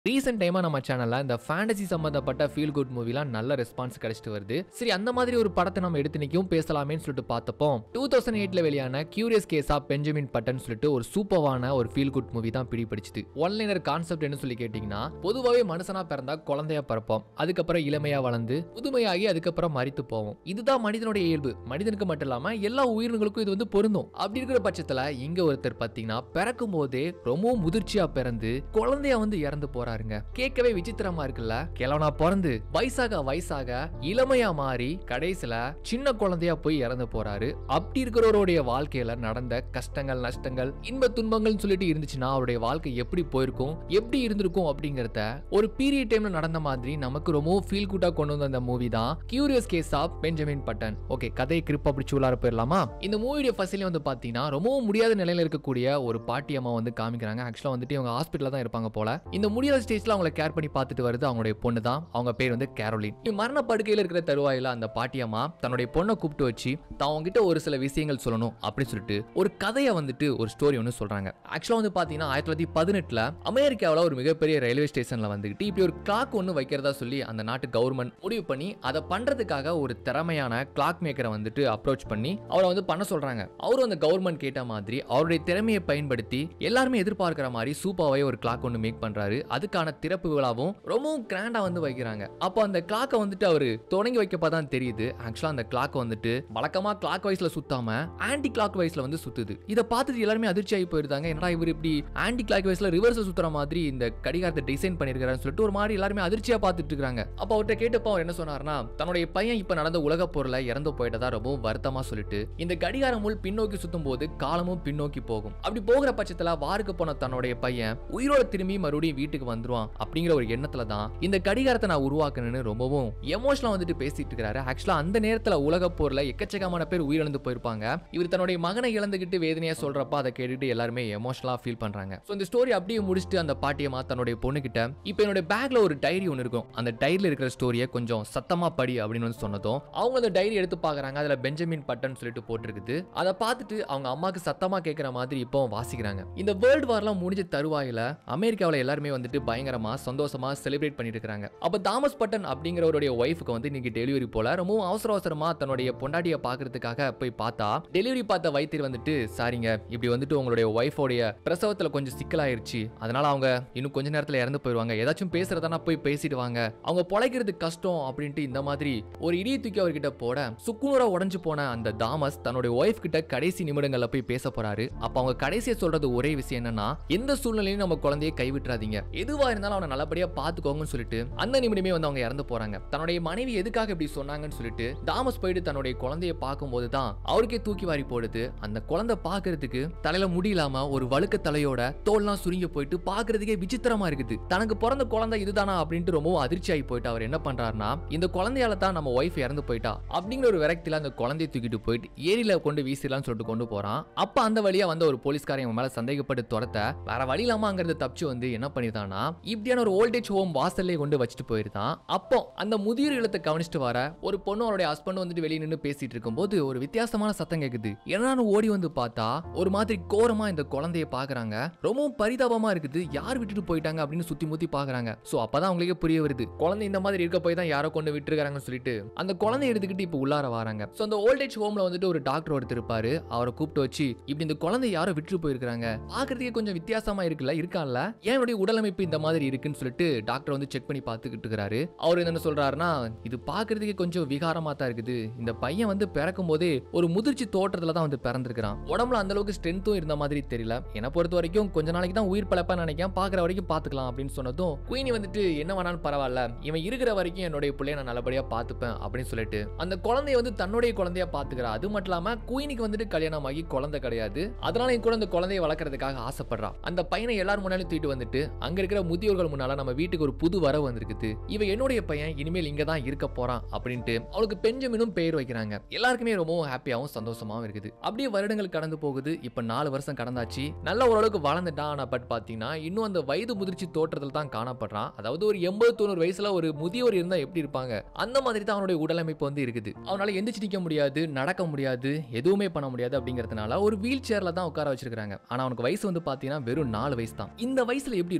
recent டைமா நம்ம சேனல்ல இந்த ஃபேண்டசி சம்பந்தப்பட்ட ஃபீல் குட் மூவிலாம் நல்ல ரெஸ்பான்ஸ் கிடைச்சிட்டு வருது சரி அந்த மாதிரி ஒரு படத்தை நம்ம எடுத்து நிற்கும் பேசலாமேன்னு சொல்லிட்டு பார்த்தப்போ டூ தௌசண்ட் எயிட்ல வெளியான curious case of Benjamin Button சொல்லிட்டு ஒரு சூப்பரான ஒரு ஃபீல் குட் மூவி தான் பிடிப்பிடிச்சுது ஒன்லைனர் கான்செப்ட் என்ன சொல்லி கேட்டிங்கன்னா பொதுவாகவே மனுஷனா பிறந்தா குழந்தையா பிறப்போம் அதுக்கப்புறம் இளமையா வளர்ந்து புதுமையாகி அதுக்கப்புறம் மறித்து போவோம் இதுதான் மனிதனுடைய இயல்பு மனிதனுக்கு மட்டும் இல்லாம எல்லா உயிரினங்களுக்கும் இது வந்து பொருந்தும் அப்படி இருக்கிற பட்சத்துல இங்க ஒருத்தர் பாத்தீங்கன்னா பிறக்கும் போதே ரொம்பவும் முதிர்ச்சியா பிறந்து குழந்தையா வந்து இறந்து போறாருங்க கேட்கவே விசித்திரமா இருக்குல்ல கிழவனா பிறந்து வயசாக வயசாக இளமையா மாறி கடைசியில சின்ன குழந்தையா போய் இறந்து போறாரு அப்படி இருக்கிறவருடைய வாழ்க்கையில நடந்த கஷ்டங்கள் நஷ்டங்கள் இன்ப துன்பங்கள்னு சொல்லிட்டு இருந்துச்சுன்னா அவருடைய வாழ்க்கை எப்படி போயிருக்கும் எப்படி இருந்திருக்கும் அப்படிங்கறத ஒரு பீரியட் டைம்ல நடந்த மாதிரி நமக்கு ரொம்பவும் ஃபீல் குட்டா கொண்டு வந்த அந்த மூவி தான் curious case of Benjamin Button okay கதையை கிரிப் அப்படி உள்ளார போயிடலாமா இந்த மூவியோட ஃபர்ஸ்ட்ல வந்து பாத்தீங்கன்னா ரொம்பவும் முடியாத நிலையில இருக்கக்கூடிய ஒரு பாட்டி அம்மா வந்து காமிக்கிறாங்க ஆக்சுவலா வந்துட்டு இவங்க ஹாஸ்பிட்டல்ல தான் இருப்பாங்க போல இந்த முடியாத ஸ்டேஜ்ல அவங்கள கேர் பண்ணி பார்த்துட்டு வருது அவங்களுடைய பொண்ணு தான் அவங்க பேர் வந்து கேரோலின் இவங்க மரண படுக்கையில இருக்கிற தருவாயில அந்த பாட்டி அம்மா தன்னுடைய பொண்ணை கூப்பிட்டு வச்சு தான் அவங்ககிட்ட ஒரு சில விஷயங்கள் சொல்லணும் அப்படின்னு சொல்லிட்டு ஒரு கதையை வந்துட்டு ஒரு ஸ்டோரி ஒன்று சொல்றாங்க ஆக்சுவலா வந்து பாத்தீங்கன்னா ஆயிரத்தி தொள்ளாயிரத்தி பதினெட்டுல அமெரிக்காவில் ஒரு மிகப்பெரிய ரயில்வே ஸ்டேஷன்ல வந்துகிட்டு இப்படி ஒரு கிளாக் ஒன்று வைக்கிறதா சொல்லி அந்த நாட்டு கவர்மெண்ட் முடிவு பண்ணி அதை பண்றதுக்காக ஒரு திறமையான கிளாக் மேக்கரை வந்துட்டு அப்ரோச் பண்ணி அவரை வந்து பண்ண சொல்றாங்க அவரும் அந்த கவர்மெண்ட் கேட்ட மாதிரி அவருடைய திறமையை பயன்படுத்தி எல்லாருமே எதிர்பார்க்கிற மாதிரி சூப்பராகவே ஒரு கிளாக் ஒன்று மேக் பண்றாரு அதுக்கான திறப்பு விழாவும் ரொம்பவும் கிராண்டா வந்து வைக்கிறாங்க அப்போ அந்த கிளாக்கை வந்துட்டு அவரு தொடங்கி வைக்கப்ப தான் தெரியுது ஆக்சுவலா அந்த கிளாக் வந்துட்டு வழக்கமா கிளாக் வைஸ்ல சுத்தாம ஆன்டி கிளாக் வைஸ்ல வந்து சுத்துது இதை பார்த்துட்டு எல்லாருமே அதிர்ச்சி ஆகி போயிருந்தாங்க என்னடா இவர் இப்படி ஆன்டி கிளாக் வைஸ்ல ரிவர்ஸ் சுத்துற மாதிரி இந்த கடிகாரத்தை டிசைன் பண்ணிருக்காருன்னு சொல்லிட்டு ஒரு மாதிரி எல்லாருமே அதிர்ச்சியா பார்த்துட்டு இருக்காங்க அப்போ அவர்கிட்ட கேட்டப்போ அவர் என்ன சொன்னார்னா தன்னுடைய பையன் இப்ப நடந்த உலக போர்ல இறந்து போயிட்டதா ரொம்பவும் வருத்தமா சொல்லிட்டு இந்த கடிகாரம் முள் பின்னோக்கி சுத்தும் போது காலமும் பின்னோக்கி போகும் அப்படி போகிற பட்சத்துல வாருக்கு போன தன்னுடைய பையன் உயிரோட திரும்பி மறுபடியும் வீட்டுக்கு வந்துருவான் அப்படிங்கிற ஒரு எண்ணத்துல தான் இந்த கடிகாரத்தை நான் உருவாக்கணும்னு ரொம்பவும் எமோஷனலா வந்துட்டு பேசிட்டு இருக்காரு ஆக்சுவலா அந்த நேரத்துல உலக போர்ல எக்கச்சக்கமான பேர் உயிரிழந்து போயிருப்பாங்க இவர் தன்னுடைய மகனை இழந்துகிட்டு வேதனையா சொல்றப்ப அதை கேட்டுட்டு எல்லாருமே எமோஷனலா ஃபீல் பண்றாங்க சோ இந்த ஸ்டோரி அப்படியே முடிச்சுட்டு அந்த பாட்டியம்மா தன்னுடைய பொண்ணு கிட்ட இப்போ என்னோட பேக்ல ஒரு டைரி ஒன்று இருக்கும் அந்த டைரியில இருக்கிற ஸ்டோரியை கொஞ்சம் சத்தமா படி அப்படின்னு வந்து சொன்னதும் அவங்க அந்த டைரி எடுத்து பாக்குறாங்க அதுல பெஞ்சமின் பட்டன் சொல்லிட்டு போட்டிருக்குது அதை பார்த்துட்டு அவங்க அம்மாக்கு சத்தமா கேட்கிற மாதிரி இப்போ வாசிக்கிறாங்க இந்த வேர்ல்டு வார்லாம் முடிஞ்ச தருவாயில அமெரிக்காவில் எல்லாருமே வந்துட்டு பயங்கரமா சந்தோஷமா செலிப்ரேட் பண்ணிட்டு இருக்காங்க அப்ப தாமஸ் பட்டன் அப்படிங்கிறவருடைய ஒய்ஃபுக்கு வந்து இன்னைக்கு டெலிவரி போல ரொம்பவும் அவசர அவசரமா தன்னுடைய பொண்டாட்டியை பாக்குறதுக்காக போய் பார்த்தா டெலிவரி பார்த்த வைத்தியர் வந்துட்டு சாரிங்க இப்படி வந்துட்டு உங்களுடைய ஒய்ஃபோடைய பிரசவத்துல கொஞ்சம் சிக்கலாயிருச்சு அதனால அவங்க இன்னும் கொஞ்ச நேரத்துல இறந்து போயிருவாங்க ஏதாச்சும் பேசுறதானா போய் பேசிட்டு வாங்க அவங்க பொழைக்கிறது கஷ்டம் அப்படின்ட்டு இந்த மாதிரி ஒரு இடியை தூக்கி அவர்கிட்ட போட சுக்குநூறா உடைஞ்சு போன அந்த தாமஸ் தன்னுடைய ஒய்ஃப் கிட்ட கடைசி நிமிடங்கள்ல போய் பேச போறாரு அப்ப அவங்க கடைசியா சொல்றது ஒரே விஷயம் என்னன்னா எந்த சூழ்நிலையும் நம்ம குழந்தையை கைவிட்டுறாதீங்க எதுவா இருந்தாலும் அவனை நல்லபடியா பாத்துக்கோங்கன்னு சொல்லிட்டு அந்த நிமிடமே வந்து அவங்க இறந்து போறாங்க தன்னுடைய மனைவி எதுக்காக இப்படி சொன்னாங்கன்னு சொல்லிட்டு தாமஸ் போயிட்டு தன்னுடைய குழந்தைய பார்க்கும்போது தான் அவருக்கே தூக்கி வாரி போடுது அந்த குழந்தை பாக்குறதுக்கு தலையில முடியலாம ஒரு வழுக்க தலையோட தோல்லாம் சுருங்கி போயிட்டு பாக்குறதுக்கே விசித்திரமா இருக்குது தனக்கு பிறந்த குழந்தை இதுதானா அப்படின்ட்டு ரொம்பவும் அதிர்ச்சி ஆகி போயிட்டு அவர் என்ன பண்றாருன்னா இந்த குழந்தையால தான் நம்ம ஒய்ஃப் இறந்து போயிட்டா அப்படிங்கிற ஒரு விரக்தியில அந்த குழந்தைய தூக்கிட்டு போயிட்டு ஏரியில கொண்டு வீசிடலாம்னு சொல்லிட்டு கொண்டு போறான் அப்ப அந்த வழியா வந்த ஒரு போலீஸ்காரன் இவன் மேல சந்தேகப்பட்டு துரத்த வேற வழி இல்லாம அங்கிருந்து தப்பிச்சு வந்து என்ன பண்ணிருந்தானா இப்படியான ஒரு ஓல்டேஜ் ஹோம் வாசல்லே கொண்டு வச்சுட்டு போயிருந்தான் அப்போ அந்த முதியோர் இல்லத்தை கவனிச்சுட்டு வர ஒரு பொண்ணு அவருடைய ஹஸ்பண்ட் வந்துட்டு வெளியே நின்று பேசிட்டு இருக்கும்போது ஒரு வித்தியாசமான சத்தம் கேக்குது என்னன்னு ஓடி வந்து பார்த்தா ஒரு மாதிரி கோரமா இந்த குழந்தைய பாக்குறாங்க ரொம்பவும் பரிதாபமா இருக்குது யார் விட்டுட்டு போயிட்டாங்க அப்படின்னு சுத்தி முத்தி பாக்குறாங்க சோ அப்பதான் அவங்களுக்கே புரிய வருது குழந்தை இந்த மாதிரி இருக்க போய் தான் யாரோ கொண்டு விட்டுருக்காங்கன்னு சொல்லிட்டு அந்த குழந்தைய எடுத்துக்கிட்டு இப்ப உள்ளார வராங்க சோ அந்த ஓல்டேஜ் ஹோம்ல வந்துட்டு ஒரு டாக்டர் ஒருத்தர் இருப்பாரு அவரை கூப்பிட்டு வச்சு இப்படி இந்த குழந்தை யாரோ விட்டுட்டு போயிருக்காங்க பாக்குறதுக்கே கொஞ்சம் வித்தியாசமா இருக்குல்ல இருக்கான்ல ஏன் என்னுடைய உடலமைப்பு இந்த மாதிரி இருக்குன்னு சொல்லிட்டு டாக்டர் வந்து செக் பண்ணி பார்த்துக்கிட்டு இருக்காரு அவர் என்ன சொல்றாருன்னா இது பாக்குறதுக்கு கொஞ்சம் விகாரமா தான் இருக்குது இந்த பையன் வந்து பிறக்கும் போதே ஒரு முதிர்ச்சி தோற்றத்துல தான் வந்து பிறந்திருக்கிறான் உடம்புல அந்த அளவுக்கு ஸ்ட்ரென்த்தும் இருந்த மாதிரி தெரியல என்னை பொறுத்த வரைக்கும் கொஞ்ச நாளைக்கு தான் உயிர் பழப்பா நினைக்கிறேன் பாக்குற வரைக்கும் பாத்துக்கலாம் அப்படின்னு சொன்னதும் குயினி வந்துட்டு என்ன வேணாலும் பரவாயில்ல இவன் இருக்கிற வரைக்கும் என்னுடைய பிள்ளைய நான் நல்லபடியா பாத்துப்பேன் அப்படின்னு சொல்லிட்டு அந்த குழந்தைய வந்து தன்னுடைய குழந்தையா பாத்துக்கிறா அது மட்டும் இல்லாம குயினிக்கு வந்துட்டு கல்யாணம் ஆகி குழந்தை கிடையாது அதனால என் கூட அந்த குழந்தைய வளர்க்கறதுக்காக ஆசைப்படுறா அந்த பையனை எல்லாரும் முன்னாலும் தூக்கிட்டு வந்துட்டு அங்க இருக்கிற முதியோர்கள் முன்னால நம்ம வீட்டுக்கு ஒரு புது வரவு வந்திருக்குது இவ என்னுடைய பையன் இனிமேல் இங்க தான் இருக்க போறான் அப்படின்ட்டு அவளுக்கு பெஞ்சமினும் பெயர் வைக்கிறாங்க எல்லாருக்குமே ரொம்பவும் ஹாப்பியாவும் சந்தோஷமாவும் இருக்குது அப்படியே வருடங்கள் கடந்து போகுது இப்ப நாலு வருஷம் கடந்தாச்சு நல்ல ஓரளவுக்கு வளர்ந்துட்டான் ஆனா பட் பாத்தீங்கன்னா இன்னும் அந்த வயது முதிர்ச்சி தோற்றத்தில் தான் காணப்படுறான் அதாவது ஒரு எண்பது தொண்ணூறு வயசுல ஒரு முதியோர் இருந்தா எப்படி இருப்பாங்க அந்த மாதிரி தான் அவனுடைய உடலமைப்பு வந்து இருக்குது அவனால எந்திரிச்சு நிக்க முடியாது நடக்க முடியாது எதுவுமே பண்ண முடியாது அப்படிங்கறதுனால ஒரு வீல் சேர்ல தான் உட்கார வச்சிருக்காங்க ஆனா அவனுக்கு வயசு வந்து பாத்தீங்கன்னா வெறும் நாலு வயசு தான் இந்த வயசுல எப்படி இருக்கும்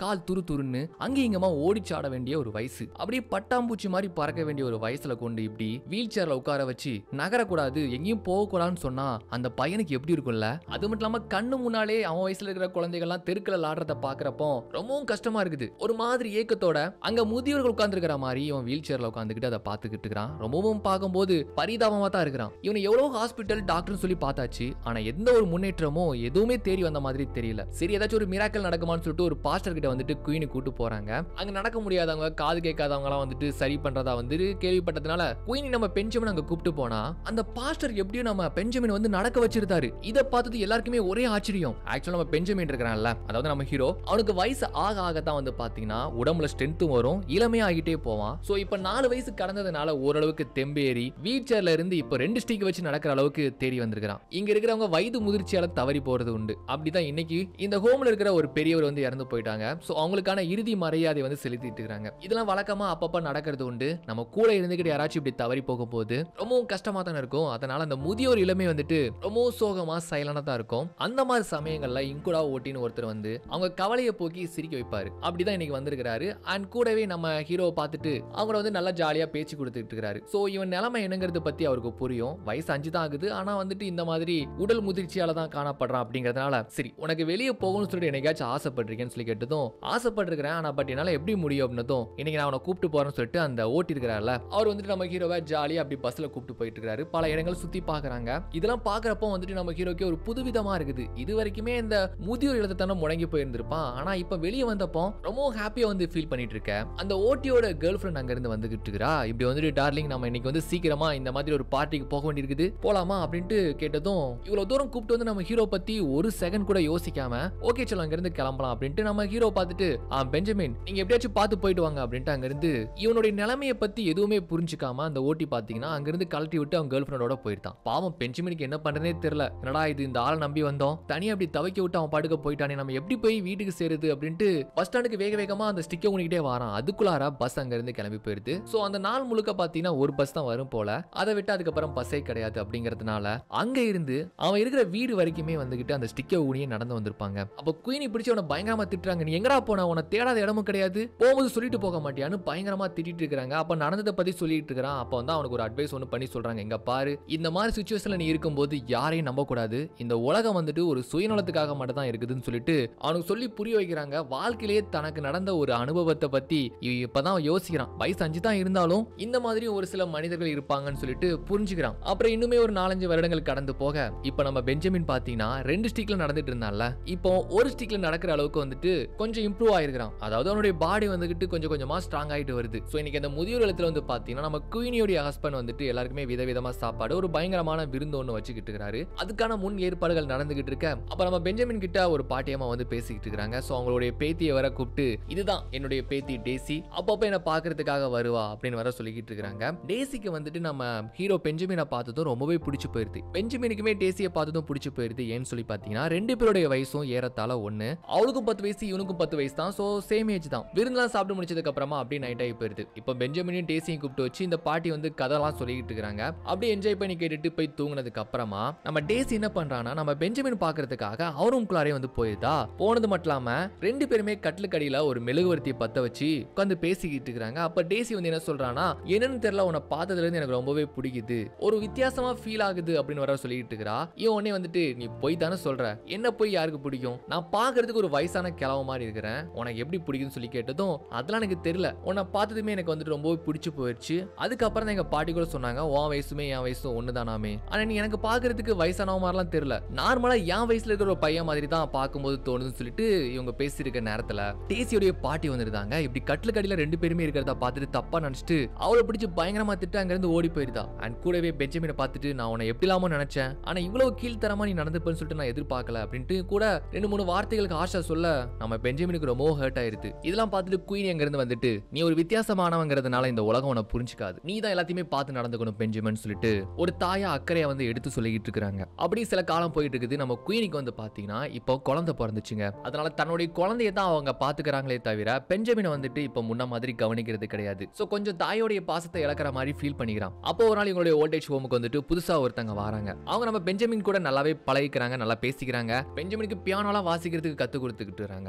கால் துரு துருன்னு அங்கேயும் இங்கமா ஓடிச்சாட வேண்டிய ஒரு வயசு அப்படியே பட்டாம்பூச்சி மாதிரி பறக்க வேண்டிய ஒரு வயசுல கொண்டு இப்படி வீல் சேர்ல உட்கார வச்சு நகரக்கூடாது எங்கேயும் போகக்கூடாதுன்னு சொன்னா அந்த பையனுக்கு எப்படி இருக்கும்ல அது மட்டும் இல்லாம கண்ணு முன்னாலே அவன் வயசுல இருக்கிற குழந்தைகள்லாம் தெருக்கள் ஆடுறத பாக்குறப்போ ரொம்பவும் கஷ்டமா இருக்குது ஒரு மாதிரி ஏக்கத்தோட அங்க முதியவர்கள் உட்கார்ந்துருக்கிற மாதிரி இவன் வீல் சேர்ல உட்காந்துக்கிட்டு அதை பார்த்துக்கிட்டு இருக்கிறான் ரொம்பவும் பார்க்கும்போது பரிதாபமா தான் இருக்கிறான் இவனை எவ்வளவு ஹாஸ்பிட்டல் டாக்டர்னு சொல்லி பார்த்தாச்சு ஆனா எந்த ஒரு முன்னேற்றமோ எதுவுமே தேடி வந்த மாதிரி தெரியல சரி ஏதாச்சும் ஒரு மிராக்கல் நடக்குமான்னு சொல்லிட்டு ஒரு பாஸ்டர் கிட்ட வந்துட்டு குயினி கூட்டு போறாங்க அங்க நடக்க முடியாதவங்க காது கேட்காதவங்க எல்லாம் வந்துட்டு சரி பண்றதா வந்து கேள்விப்பட்டதுனால குயினி நம்ம பெஞ்சமின் அங்க கூப்பிட்டு போனா அந்த பாஸ்டர் எப்படியும் நம்ம பெஞ்சமின் வந்து நடக்க வச்சிருந்தாரு இதை பார்த்தது எல்லாருக்குமே ஒரே ஆச்சரியம் ஆக்சுவலா நம்ம பெஞ்சமின் இருக்கிறான்ல அதாவது நம்ம ஹீரோ அவனுக்கு வயசு ஆக ஆக தான் வந்து பாத்தீங்கன்னா உடம்புல ஸ்ட்ரென்த்தும் வரும் இளமையாகிட்டே போவான் சோ இப்ப நாலு வயசு கடந்ததுனால ஓரளவுக்கு தெம்பேறி வீல் சேர்ல இருந்து இப்ப ரெண்டு ஸ்டிக் வச்சு நடக்கிற அளவுக்கு தேடி வந்திருக்கான் இங்க இருக்கிறவங்க வயது முதிர்ச்சியால தவறி போறது உண்டு அப்படிதான் இன்னைக்கு இந்த ஹோம்ல இருக்கிற ஒரு பெரியவர் வந்து இறந்து போயிட்டாங்க சோ அவங்களுக்கான இறுதி மரியாதை வந்து செலுத்திட்டு இருக்காங்க இதெல்லாம் வழக்கமா அப்பப்ப நடக்கிறது உண்டு நம்ம கூட இருந்துகிட்டு யாராச்சும் இப்படி தவறி போகும் போது ரொம்பவும் கஷ்டமா தானே இருக்கும் அதனால அந்த முதியோர் இளமை வந்துட்டு ரொம்பவும் சோகமா சைலண்டா தான் இருக்கும் அந்த மாதிரி சமயங்கள்ல இங்குடா ஓட்டின்னு ஒருத்தர் வந்து அவங்க கவலையை போக்கி சிரிக்க வைப்பாரு அப்படிதான் இன்னைக்கு வந்திருக்கிறாரு அண்ட் கூடவே நம்ம ஹீரோவை பார்த்துட்டு அவங்கள வந்து நல்லா ஜாலியா பேச்சு கொடுத்துட்டு இருக்காரு சோ இவன் நிலைமை என்னங்கிறது பத்தி அவருக்கு புரியும் வயசு அஞ்சு தான் ஆகுது ஆனா வந்துட்டு இந்த மாதிரி உடல் முதிர்ச்சியால தான் காணப்படுறான் அப்படிங்கறதுனால சரி உனக்கு வெளியே போகணும்னு சொல்லிட்டு என்னைக்காச்சும் ஆசைப்பட்டிருக்கேன்னு சொல்லி கேட்டதும் ஆசைப்பட்டிருக்கிறேன் ஆனா பட் என்னால எப்படி முடியும் அப்படின்னதும் இன்னைக்கு நான் அவனை கூப்பிட்டு போறேன்னு சொல்லிட்டு அந்த ஓட்டி இருக்கிறார்ல அவர் வந்துட்டு நம்ம ஹீரோவை ஜாலியா அப்படி பஸ்ல கூப்பிட்டு போயிட்டு இருக்காரு பல இடங்கள் சுத்தி பாக்குறாங்க இதெல்லாம் பாக்குறப்போ வந்துட்டு நம்ம ஹீரோக்கு ஒரு புதுவிதமா இருக்குது இது வரைக்குமே இந்த முதியோர் இல்லத்தை முடங்கி போயிருந்திருப்பான் ஆனா இப்ப வெளியே வந்தப்போ ரொம்ப ஹாப்பியா வந்து ஃபீல் பண்ணிட்டு இருக்க அந்த ஓட்டியோட கேர்ள் ஃபிரெண்ட் அங்க இருந்து வந்துகிட்டு இருக்கிறா இப்படி வந்துட்டு டார்லிங் நம்ம இன்னைக்கு வந்து சீக்கிரமா இந்த மாதிரி ஒரு பார்ட்டிக்கு போக வேண்டியிருக்குது போலாமா அப்படின்ட்டு கேட்டதும் இவ்வளவு தூரம் கூப்பிட்டு வந்து நம்ம ஹீரோ பத்தி ஒரு செகண்ட் கூட யோசிக்காம ஓகே சொல்ல அங்க இருந்து கிளம்பலாம் அப்படின்ட்டு நம்ம ஹீரோ பார்த்துட்டு ஆ பெஞ்சமின் நீங்க எப்படியாச்சும் பார்த்து போயிட்டு வாங்க அப்படின்ட்டு அங்க இருந்து இவனுடைய நிலைமையை பத்தி எதுவுமே புரிஞ்சுக்காம அந்த ஓட்டி பாத்தீங்கன்னா அங்க இருந்து கழட்டி விட்டு அவன் கேர்ள் ஃபிரெண்டோட போயிட்டான் பாவம் பெஞ்சமினுக்கு என்ன பண்றதே தெரியல என்னடா இது இந்த ஆளை நம்பி வந்தோம் தனியா அப்படி தவைக்க விட்டு அவன் பாட்டுக்க போயிட்டானே நம்ம எப்படி போய் வீட்டுக்கு சேருது அப்படின்ட்டு பஸ் ஸ்டாண்டுக்கு வேக வேகமா அந்த ஸ்டிக்கை உனிக்கிட்டே வரான் அதுக்குள்ளார பஸ் அங்க இருந்து கிளம்பி போயிருது சோ அந்த நாள் முழுக்க பாத்தீங்கன்னா ஒரு பஸ் தான் வரும் போல அதை விட்டு அதுக்கப்புறம் பஸ்ஸே கிடையாது அப்படிங்கறதுனால அங்க இருந்து அவன் இருக்கிற வீடு வரைக்குமே வந்துகிட்டு அந்த ஸ்டிக்கை ஊனியே நடந்து வந்திருப்பாங்க அப்ப குயினி பிடிச்சு அவனை பயங்கரமா திட்டுறாங்க நீ எங்கடா போன உன தேடாத இடமும் கிடையாது போகும்போது சொல்லிட்டு போக மாட்டியான்னு பயங்கரமா திட்டிட்டு இருக்காங்க அப்ப நடந்ததை பத்தி சொல்லிட்டு இருக்கிறான் அப்ப வந்து அவனுக்கு ஒரு அட்வைஸ் ஒன்று பண்ணி சொல்றாங்க எங்க பாரு இந்த மாதிரி சுச்சுவேஷன்ல நீ இருக்கும்போது யாரையும் நம்ப கூடாது இந்த உலகம் வந்துட்டு ஒரு சுயநலத்துக்காக மட்டும் தான் இருக்குதுன்னு சொல்லிட்டு அவனுக்கு சொல்லி புரிய வைக்கிறாங்க வாழ்க்கையிலேயே தனக்கு நடந்த ஒரு அனுபவத்தை பத்தி இவன் இப்பதான் யோசிக்கிறான் வயசு அஞ்சு தான் இருந்தாலும் இந்த மாதிரி ஒரு சில மனிதர்கள் இருப்பாங்கன்னு சொல்லிட்டு புரிஞ்சுக்கிறான் அப்புறம் இன்னுமே ஒரு நாலஞ்சு வருடங்கள் கடந்து போக இப்ப நம்ம பெஞ்சமின் பாத்தீங்கன்னா ரெண்டு ஸ்டிக்ல நடந்துட்டு இருந்தான்ல இப்போ ஒரு ஸ்டிக்ல நடக்கிற அளவுக்கு வந்துட்டு கொஞ்சம் இம்ப்ரூவ் ஆயிருக்கிறான் அதாவது அவனுடைய பாடி வந்துகிட்டு கொஞ்சம் கொஞ்சமா ஸ்ட்ராங் ஆயிட்டு வருது சோ இன்னைக்கு அந்த முதியோர் இல்லத்துல வந்து பாத்தீங்கன்னா நம்ம குயினியோடைய ஹஸ்பண்ட் வந்துட்டு எல்லாருக்குமே விதவிதமா சாப்பாடு ஒரு பயங்கரமான விருந்து ஒன்று வச்சுக்கிட்டு இருக்காரு அதுக்கான முன் ஏற்பாடுகள் நடந்துகிட்டு இருக்க அப்ப நம்ம பெஞ்சமின் கிட்ட ஒரு பாட்டியம்மா வந்து பேசிக்கிட்டு இருக்காங்க சோ அவங்களுடைய பேத்தியை வர கூப்பிட்டு இதுதான் என்னுடைய பேத்தி டேசி அப்பப்போ என்ன பாக்குறதுக்காக வருவா அப்படின்னு வர சொல்லிக்கிட்டு இருக்காங்க டேசிக்கு வந்துட்டு நம்ம ஹீரோ பெஞ்சமினை பார்த்ததும் ரொம்பவே பிடிச்சு போயிருது பெஞ்சமினுக்குமே டேசியை பார்த்ததும் பிடிச்சு போயிருது ஏன்னு சொல்லி பாத்தீங்கன்னா ரெண்டு பேருடைய வயசும் ஏறத்தாழ ஒண்ணு அவளுக்கும் பத்து வயசு இவனுக்கும் பத்து வயசு தான் சோ சேம் ஏஜ் தான் விருந்தெல்லாம் சாப்பிட்டு முடிச்சதுக்கு அப்புறமா அப்படியே நைட் ஆகி போயிருது இப்போ பெஞ்சமினையும் டேசியும் கூப்பிட்டு வச்சு இந்த பாட்டி வந்து கதைலாம் சொல்லிக்கிட்டு இருக்காங்க அப்படியே என்ஜாய் பண்ணி கேட்டுட்டு போய் தூங்குனதுக்கு அப்புறமா நம்ம டேசி என்ன பண்றான்னா நம்ம பெஞ்சமின் பாக்குறதுக்காக அவரும் குள்ளாரே வந்து போயிருதா போனது மட்டும் இல்லாம ரெண்டு பேருமே கட்டிலுக்கடியில ஒரு மெழுகுவர்த்தியை பத்த வச்சு உட்காந்து பேசிக்கிட்டு இருக்காங்க அப்ப டேசி வந்து என்ன சொல்றானா என்னன்னு தெரியல உன்னை பார்த்ததுல இருந்து எனக்கு ரொம்பவே பிடிக்குது ஒரு வித்தியாசமா ஃபீல் ஆகுது அப்படின்னு வர சொல்லிட்டு இருக்கிறா இவன் உடனே வந்துட்டு நீ போய் தானே சொல்ற என்ன போய் யாருக்கு பிடிக்கும் நான் பாக்குறதுக்கு ஒரு வயசான கிழவ மாதிரி இருக்கிறேன் உனக்கு எப்படி பிடிக்கும்னு சொல்லி கேட்டதும் அதெல்லாம் எனக்கு தெரியல உன்னை பார்த்ததுமே எனக்கு வந்துட்டு ரொம்பவே பிடிச்சு போயிடுச்சு அதுக்கப்புறம் தான் எங்க பாட்டி கூட சொன்னாங்க உன் வயசுமே என் வயசும் ஒண்ணுதானாமே ஆனா நீ எனக்கு பாக்குறதுக்கு வயசானவ மாதிரிலாம் தெரியல நார்மலா என் வயசுல இருக்கிற ஒரு பையன் மாதிரி தான் பார்க்கும்போது தோணுதுன்னு சொல்லிட்டு இவங்க பேசியிருக்க நேரத்துல டேசியோடைய பாட்டி வந்துருந்தாங்க இப்படி கட்டிலுக்கடியில ரெண்டு பேருமே இருக்கிறத பார்த்துட்டு தப்பா நினைச்சிட்டு அவளை பிடிச்சு பயங்கரமா திட்டு அங்க இருந்து ஓடி போயிருந்தா அண்ட் கூடவே பெஞ்சமினை பார்த்துட்டு நான் உன்னை எப்படி இல்லாம நினைச்சேன் ஆனா இவ்வளவு கீழ்த்தரமா நீ நடந்துப்பேன்னு சொல்லிட்டு நான் எதிர்பார்க்கல அப்படின்ட்டு கூட ரெண்டு மூணு வார்த்தைகளுக்கு ஆஷா சொல்ல நம்ம பெஞ்சமினுக்கு ரொம்ப ஹர்ட் ஆயிருது இதெல்லாம் பார்த்துட்டு குயின் எங்க இருந்து வந்துட்டு நீ ஒரு வித்தியாசமானவங்கிறதுனால இந்த உலகம் உன்னை புரிஞ்சுக்காது நீ தான் எல்லாத்தையுமே பார்த்து நடந்துக்கணும் பெஞ்சமின் சொல்லிட்டு ஒரு தாயா அக்கறையா வந்து எடுத்து சொல்லிக்கிட்டு இருக்காங்க அப்படி சில காலம் போயிட்டு இருக்குது நம்ம குயினிக்கு வந்து பாத்தீங்கன்னா இப்போ குழந்தை பிறந்துச்சுங்க அதனால தன்னுடைய குழந்தைய தான் அவங்க பாத்துக்கிறாங்களே தவிர பெஞ்சமினை வந்துட்டு இப்போ முன்ன மாதிரி கவனிக்கிறது கிடையாது சோ கொஞ்சம் தாயோடைய பாசத்தை இழக்கிற மாதிரி ஃபீல் பண்ணிக்கிறான் அப்போ ஒரு நாள் இவங்களுடைய ஓல்டேஜ் ஹோமுக்கு வந்துட்டு புதுசா ஒருத்தங்க வராங்க அவங்க நம்ம பெஞ்சமின் கூட நல்லாவே பழகிக்கிறாங்க நல்லா பேசிக்கிறாங்க பெஞ்சமினுக்கு பியானோலாம் வாசிக்கிறதுக்கு கத்து கொடுத்துக்கிட்டு இருக்காங்க அப்படியே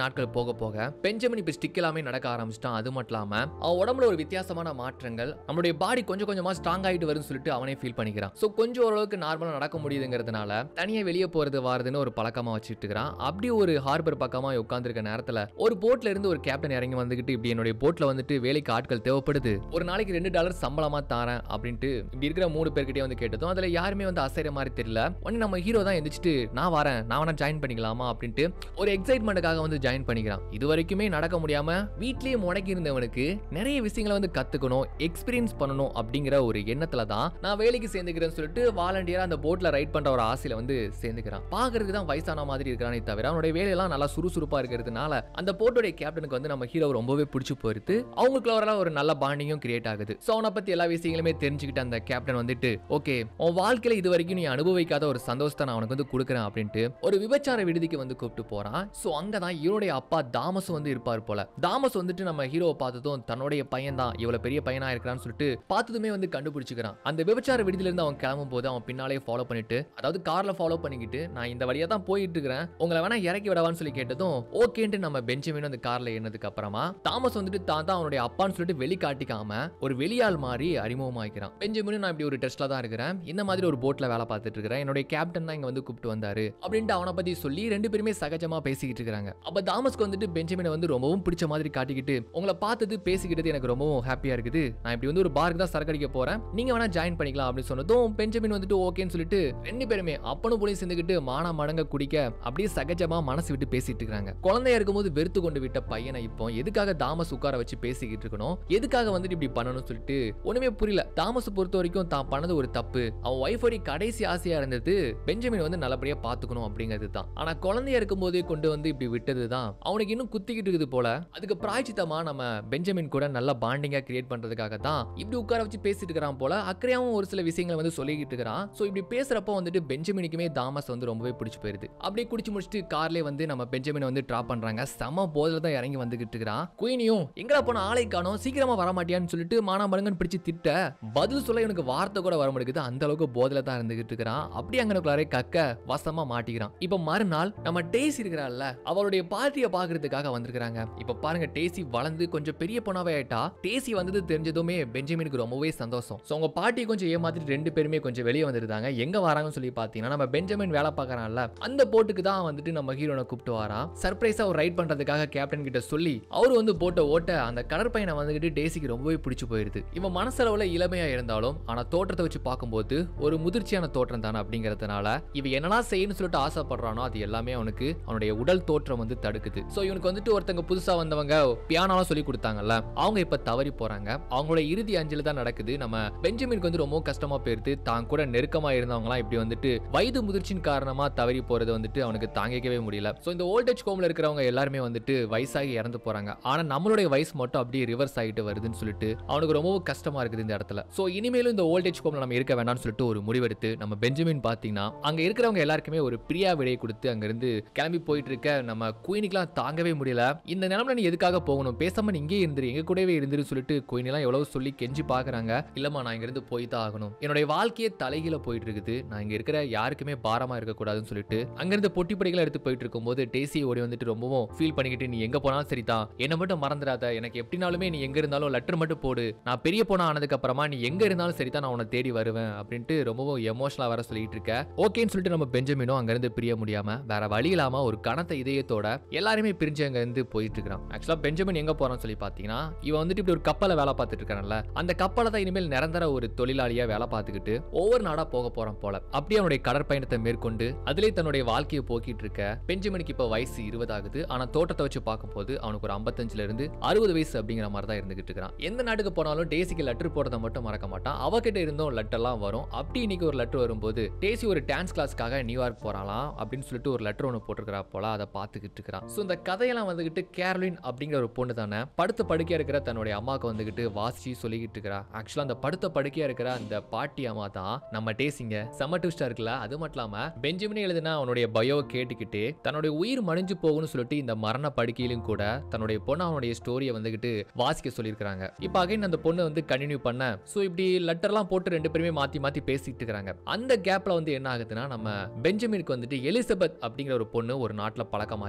நாட்கள் போக போக பெஞ்சமின் இப்ப ஸ்டிக் எல்லாமே நடக்க ஆரம்பிச்சிட்டான் அது மட்டும் இல்லாம அவன் உடம்புல ஒரு வித்தியாசமான மாற்றங்கள் நம்மளுடைய பாடி கொஞ்சம் கொஞ்சமா ஸ்ட்ராங் ஆயிட்டு வரும்னு சொல்லிட்டு அவனே ஃபீல் பண்ணிக்கிறான் சோ கொஞ்சம் ஓரளவுக்கு நார்மலா நடக்க முடியுதுங்கிறதுனால தனியா வெளியே போறது வாருதுன்னு ஒரு பழக்கமா வச்சுட்டு இருக்கிறான் அப்படி ஒரு ஹார்பர் பக்கமா உட்கார்ந்திருக்க நேரத்துல ஒரு போட்ல இருந்து ஒரு கேப்டன் இறங்கி வந்துகிட்டு இப்படி என்னுடைய போட்ல வந்துட்டு வேலைக்கு ஆட்கள் தேவைப்படுது ஒரு நாளைக்கு ரெண்டு டாலர் சம்பளமா தாரேன் அப்படின்ட்டு இப்படி இருக்கிற மூணு பேர்கிட்டயே வந்து கேட்டதும் அதுல யாருமே வந்து அசைற மாதிரி தெரியல உடனே நம்ம ஹீரோ தான் எந்திரிச்சிட்டு நான் வரேன் நான் வேணா ஜாயின் பண்ணிக்கலாமா அப்படின்ட்டு ஒரு எக்ஸைட்மெண்ட்டுக்காக வந்து ஜாயின் பண்ணிக்கிறான் இது வரைக்குமே நடக்க முடியாம வீட்லயே முடக்கி இருந்தவனுக்கு நிறைய விஷயங்களை வந்து கத்துக்கணும் எக்ஸ்பீரியன்ஸ் பண்ணணும் அப்படிங்கிற ஒரு எண்ணத்துல தான் நான் வேலைக்கு சேர்ந்துக்கிறேன்னு சொல்லிட்டு வாலண்டியரா அந்த போட்ல ரைட் பண்ற ஒரு ஆசையில வந்து சேர்ந்துக்கிறான் பாக்குறதுக்கு தான் வயசான மாதிரி இருக்கிறானே தவிர அவனுடைய வேலையெல்லாம் நல்லா சுறுசுறுப்பா இருக்கிறதுனால அந்த போட்டோடைய கேப்டனுக்கு வந்து நம்ம ஹீரோ ரொம்பவே பிடிச்சு போயிருது அவங்களுக்குள்ள ஒரு ஒரு நல்ல பாண்டிங்கும் கிரியேட் ஆகுது சோ அவனை பத்தி எல்லா விஷயங்களுமே தெரிஞ்சுக்கிட்டு அந்த கேப்டன் வந்துட்டு ஓகே உன் வாழ்க்கையில இது வரைக்கும் நீ அனுபவிக்காத ஒரு சந்தோஷத்தை நான் உனக்கு வந்து கொடுக்குறேன் அப்படின்ட்டு ஒரு விபச்சார விடுதிக்கு வந்து கூப்பிட்டு போறான் சோ அங்கதான் இவனுடைய அப்பா தாமஸ் வந்து இருப்பார் போல தாமஸ் வந்துட்டு நம்ம ஹீரோவை பார்த்ததும் தன்னுடைய பையன் தான் இவ்வளவு பெரிய பையனா இருக்கிறான்னு சொல்லிட்டு பார்த்ததுமே வந்து கண்டுபிடிச்சுக்கிறான் அந்த விபச்சார விடுதியில இருந்து அவன் கிளம்பும் போது அவன் பின்னாலே ஃபாலோ பண்ணிட்டு அதாவது கார்ல ஃபாலோ பண்ணிக்கிட்டு நான் இந்த வழியா தான் போயிட்டு இருக்கிறேன் உங்களை வேணா இறக்கி விடவான்னு சொல்லி கேட்டதும் ஓகேன்ட்டு நம்ம பெஞ்சமின் அந்த கார்ல ஏறினதுக்கு அப்புறமா தாமஸ் வந்துட்டு தான் தான் அவனுடைய அப்பான்னு சொல்லிட்டு வெளி காட்டிக்காம ஒரு வெளியாள் மாதிரி அறிமுகமாக்கிறான் பெஞ்சமின் நான் இப்படி ஒரு டெஸ்ட்ல தான் இருக்கிறேன் இந்த மாதிரி ஒரு போட்ல வேலை பார்த்துட்டு இருக்கிறேன் என்னுடைய கேப்டன் தான் இங்க வந்து கூப்பிட்டு வந்தாரு அப்படின்ட்டு அவனை பத்தி சொல்லி ரெண்டு பேருமே சகஜமா பேசிக்கிட்டு இருக்காங்க அப்ப தாமஸ்க்கு வந்துட்டு பெஞ்சமினை வந்து ரொம்பவும் பிடிச்ச மாதிரி காட்டிக்கிட்டு உங்களை பார்த்தது பேசிக்கிட்டது எனக்கு ரொம்பவும் ஹாப்பியா இருக்குது நான் இப்படி வந்து ஒரு பாருக்கு தான் சரக்கு அடிக்க போறேன் நீங்க வேணா ஜாயின் பண்ணிக்கலாம் அப்படின்னு சொன்னதும் பெஞ்சமின் வந்துட்டு ஓகேன்னு சொல்லிட்டு ரெண்டு பேருமே அப்பனும் போலையும் சேர்ந்துக்கிட்டு மானா மடங்க குடிக்க அப்படியே சகஜமா மனசு விட்டு பேசிட்டு இருக்காங்க குழந்தையா இருக்கும்போது வெறுத்து கொண்டு விட்ட பையனை இப்போ எதுக்காக தாமஸ் உட்கார வச்சு பேசிக்கிட்டு இருக்கணும் எதுக்காக வந்துட்டு இப்படி பண்ணணும்னு சொல்லிட்டு ஒண்ணுமே புரியல தாமஸ் பொறுத்த வரைக்கும் தான் பண்ணது ஒரு தப்பு அவன் ஒய்ஃபோடைய கடைசி ஆசையா இருந்தது பெஞ்சமின் வந்து நல்லபடியா பாத்துக்கணும் அப்படிங்கிறது தான் ஆனா குழந்தையா இருக்கும்போதே கொண்டு வந்து இப்படி விட்டது தான் அவனுக்கு இன்னும் குத்திக்கிட்டு இருக்குது போல அதுக்கு பிராய்ச்சித்தமா நம்ம பெஞ்சமின் கூட நல்ல பாண்டிங்கா கிரியேட் பண்றதுக்காக தான் இப்படி உட்கார வச்சு பேசிட்டு இருக்கிறான் போல அக்கறையாவும் ஒரு சில விஷயங்களை வந்து சொல்லிக்கிட்டு இருக்கிறான் சோ இப்படி பேசுறப்போ வந்துட்டு பெஞ்சமினுக்குமே தாமஸ் வந்து ரொம்பவே பிடிச்சு போயிருது அப்படியே குடிச்சு முடிச்சுட்டு கார்லயே வந்து நம்ம பெஞ்சமினை வந்து டிராப் பண்றாங்க செம போதில் தான் இறங்கி வந்துகிட்டு இருக்கிறான் குயினியும் எங்கடா போன ஆளை காணோம் சீக்கிரமா வர மாட்டியான்னு சொல்லிட்டு மானாமருங்கன்னு பிடிச்சு திட்ட பதில் சொல்ல இவனுக்கு வார்த்தை கூட வர மாட்டேங்குது அந்த அளவுக்கு போதில தான் இருந்துகிட்டு இருக்கிறான் அப்படி அங்கனக்குள்ளாரே கக்க வசமா மாட்டிக்கிறான் இப்ப மறுநாள் நம்ம டேசி இருக்கிறாள்ல அவளுடைய பார்ட்டியை பாக்குறதுக்காக வந்திருக்காங்க இப்ப பாருங்க டேசி வளர்ந்து கொஞ்சம் பெரிய பொண்ணாவே ஆயிட்டா டேசி வந்தது தெரிஞ்சதுமே பெஞ்சமினுக்கு ரொம்பவே சந்தோஷம் சோ உங்க பாட்டி கொஞ்சம் ஏமாத்திட்டு ரெண்டு பேருமே கொஞ்சம் வெளியே வந்துருந்தாங்க எங்க வராங்கன்னு சொல்லி பாத்தீங்கன்னா நம்ம பெஞ்சமின் வேலை பார்க்கறான்ல அந்த போட்டுக்கு தான் வந்துட்டு நம்ம ஹீரோனை கூப்பிட்டு வரான் சர்ப்ரைஸா ஒரு ரைட் பண்றதுக்காக கேப்டன் கிட்ட சொல்லி அவர் வந்து போட்ட ஓட்ட அந்த கடற்பயணம் வந்துகிட்டு டேசிக்கு ரொம்பவே பிடிச்சு போயிருது இவன் மனசளவுல இளமையா இருந்தாலும் ஆனா தோற்றத்தை வச்சு பார்க்கும்போது ஒரு முதிர்ச்சியான தோற்றம் தானே அப்படிங்கறதுனால இவ என்னெல்லாம் செய்யணும்னு சொல்லிட்டு ஆசைப்படுறானோ அது எல்லாமே அவனுக்கு அவனுடைய உடல் தோற்றம் வந்து தடுக்குது சோ இவனுக்கு வந்துட்டு ஒருத்தங்க புதுசா வந்தவங்க பியானோலாம் சொல்லி கொடுத்தாங்கல்ல அவங்க இப்ப தவறி போறாங்க அவங்களோட இறுதி அஞ்சலி தான் நடக்குது நம்ம பெஞ்சமினுக்கு வந்து ரொம்ப கஷ்டமா போயிருது தான் கூட நெருக்கமா இருந்தவங்கலாம் இப்படி வந்துட்டு வயது முதிர்ச்சியின் காரணமா தவறி போறது வந்துட்டு அவனுக்கு தாங்கிக்கவே முடியல சோ இந்த ஓல்டேஜ் ஹோம்ல இருக்கிறவங்க எல்லாருமே வந்துட்டு வயசாகி இறந்து போறாங்க ஆனா நம்மளுடைய வயசு மட்டும் அப்படியே ரிவர்ஸ் ஆகிட்டு வருதுன்னு சொல்லிட்டு அவனுக்கு ரொம்பவும் கஷ்டமா இருக்குது இந்த இடத்துல சோ இனிமேலும் இந்த ஓல்டேஜ் ஹோம்ல நம்ம இருக்க வேண்டாம்னு சொல்லிட்டு ஒரு முடிவெடுத்து நம்ம பெஞ்சமின் பாத்தீங்கன்னா அங்க இருக்கிறவங்க எல்லாருக்குமே ஒரு பிரியா விடையை கொடுத்து அங்க இருந்து கிளம்பி போயிட்டு இருக்க நம்ம குயினிக்கெல்லாம் தாங்கவே முடியல இந்த நிலைமையில நீ எதுக்காக போகணும் பேசாம நீ இங்கே இருந்துரு எங்க கூடவே இருந்துரு சொல்லிட்டு குயினெல்லாம் எவ்வளவு சொல்லி கெஞ்சி பாக்குறாங்க இல்லம்மா நான் இங்க இருந்து போய் தான் ஆகணும் என்னுடைய வாழ்க்கையே தலைகீழ போயிட்டு இருக்குது நான் இங்க இருக்கிற யாருக்குமே பாரமா இருக்க கூடாதுன்னு சொல்லிட்டு அங்கிருந்து பொட்டி படிகளை எடுத்து போயிட்டு இருக்கும்போது டேசி ஓடி வந்துட்டு ரொம்பவும் ஃபீல் பண்ணிக்கிட்டு நீ எங்க போனாலும் சரிதான் என்ன மட்டும் மறந்துடாத எனக்கு எப்படினாலுமே நீ எங்க இருந்தாலும் லெட்டர் மட்டும் போடு நான் பெரிய பொண்ணா ஆனதுக்கு அப்புறமா நீ எங்க இருந்தாலும் சரிதான் நான் உன்னை தேடி வருவேன் அப்படின்ட்டு ரொம்பவும் எமோஷனலா வர சொல்லிட்டு இருக்க ஓகேன்னு சொல்லிட்டு நம்ம பெஞ்சமினும் அங்கிருந்து பிரிய முடியாம வேற வழி இல்லாம ஒரு கனத்த இதயத்தோட எல்லாருமே பிரிஞ்சு அங்க இருந்து போயிட்டு இருக்கிறான் ஆக்சுவலா பெஞ்சமின் எங்க போறான்னு சொல்லி பாத்தீங்கன்னா இவன் வந்துட்டு இப்படி ஒரு கப்பலை வேலை பார்த்துட்டு இருக்கானல்ல அந்த கப்பலை தான் இனிமேல் நிரந்தர ஒரு தொழிலாளியா வேலை பார்த்துக்கிட்டு ஒவ்வொரு நாடா போக போறான் போல அப்படியே அவனுடைய கடற்பயணத்தை மேற்கொண்டு அதிலே தன்னுடைய வாழ்க்கையை போக்கிட்டு இருக்க பெஞ்சமினுக்கு இப்ப வயசு இருபது ஆகுது ஆனா தோட்டத்தை வச்சு பார்க்கும்போது அவனுக்கு ஒரு ஐம்பத்தஞ்சுல இருந்து அறுபது வயசு அப்படிங்கிற மாதிரி தான் இருந்துகிட்டு இருக்கான் எந்த நாட்டுக்கு போனாலும் டேசிக்கு லெட்டர் போடுறத மட்டும் மறக்க மாட்டான் அவகிட்ட இருந்தும் லெட்டர்லாம் வரும் அப்படி இன்னைக்கு ஒரு லெட்டர் வரும்போது டேசி ஒரு டான்ஸ் கிளாஸ்க்காக நியூயார்க் போறாளாம் அப்படின்னு சொல்லிட்டு ஒரு லெட்டர் ஒன்று போட்டிருக்கிறா போல அதை பார்த்துக்கிட்டு இருக்கிறான் ஸோ இந்த கதையெல்லாம் வந்துகிட்டு கேரளின் அப்படிங்கிற ஒரு பொண்ணு தானே படுத்த படுக்கையா இருக்கிற தன்னுடைய அம்மாவுக்கு வந்துகிட்டு வாசிச்சு சொல்லிக்கிட்டு இருக்கிறா ஆக்சுவலா அந்த படுத்த படுக்கையா இருக்கிற அந்த பாட்டி அம்மா தான் நம்ம டேசிங்க செம்ம ட்விஸ்டா இருக்குல்ல அது மட்டும் இல்லாம பெஞ்சமினே எழுதினா அவனுடைய பயோவை கேட்டுக்கிட்டு தன்னுடைய உயிர் மடிஞ்சு போகும்னு சொல்லிட்டு இந்த மரண படுக்கையிலும் கூட தன்னுடைய பொண்ணு அவனுடைய ஸ்டோரியை வந்துகிட்டு வாசிக்க சொல்லியிருக்காங்க இப்போ அகைன் அந்த பொண்ணு வந்து கண்டினியூ பண்ண ஸோ இப்படி லெட்டர்லாம் போட்டு ரெண்டு பேருமே மாத்தி மாத்தி பேசிட்டு இருக்காங்க அந்த கேப்ல வந்து என்ன ஆகுதுன்னா நம்ம பெஞ்சமினுக்கு வந்துட்டு எலிசபெத் அப்படிங்கிற ஒரு பொண்ணு ஒரு நாட்டில் பழக்கமாயிக்கிறா ஸோ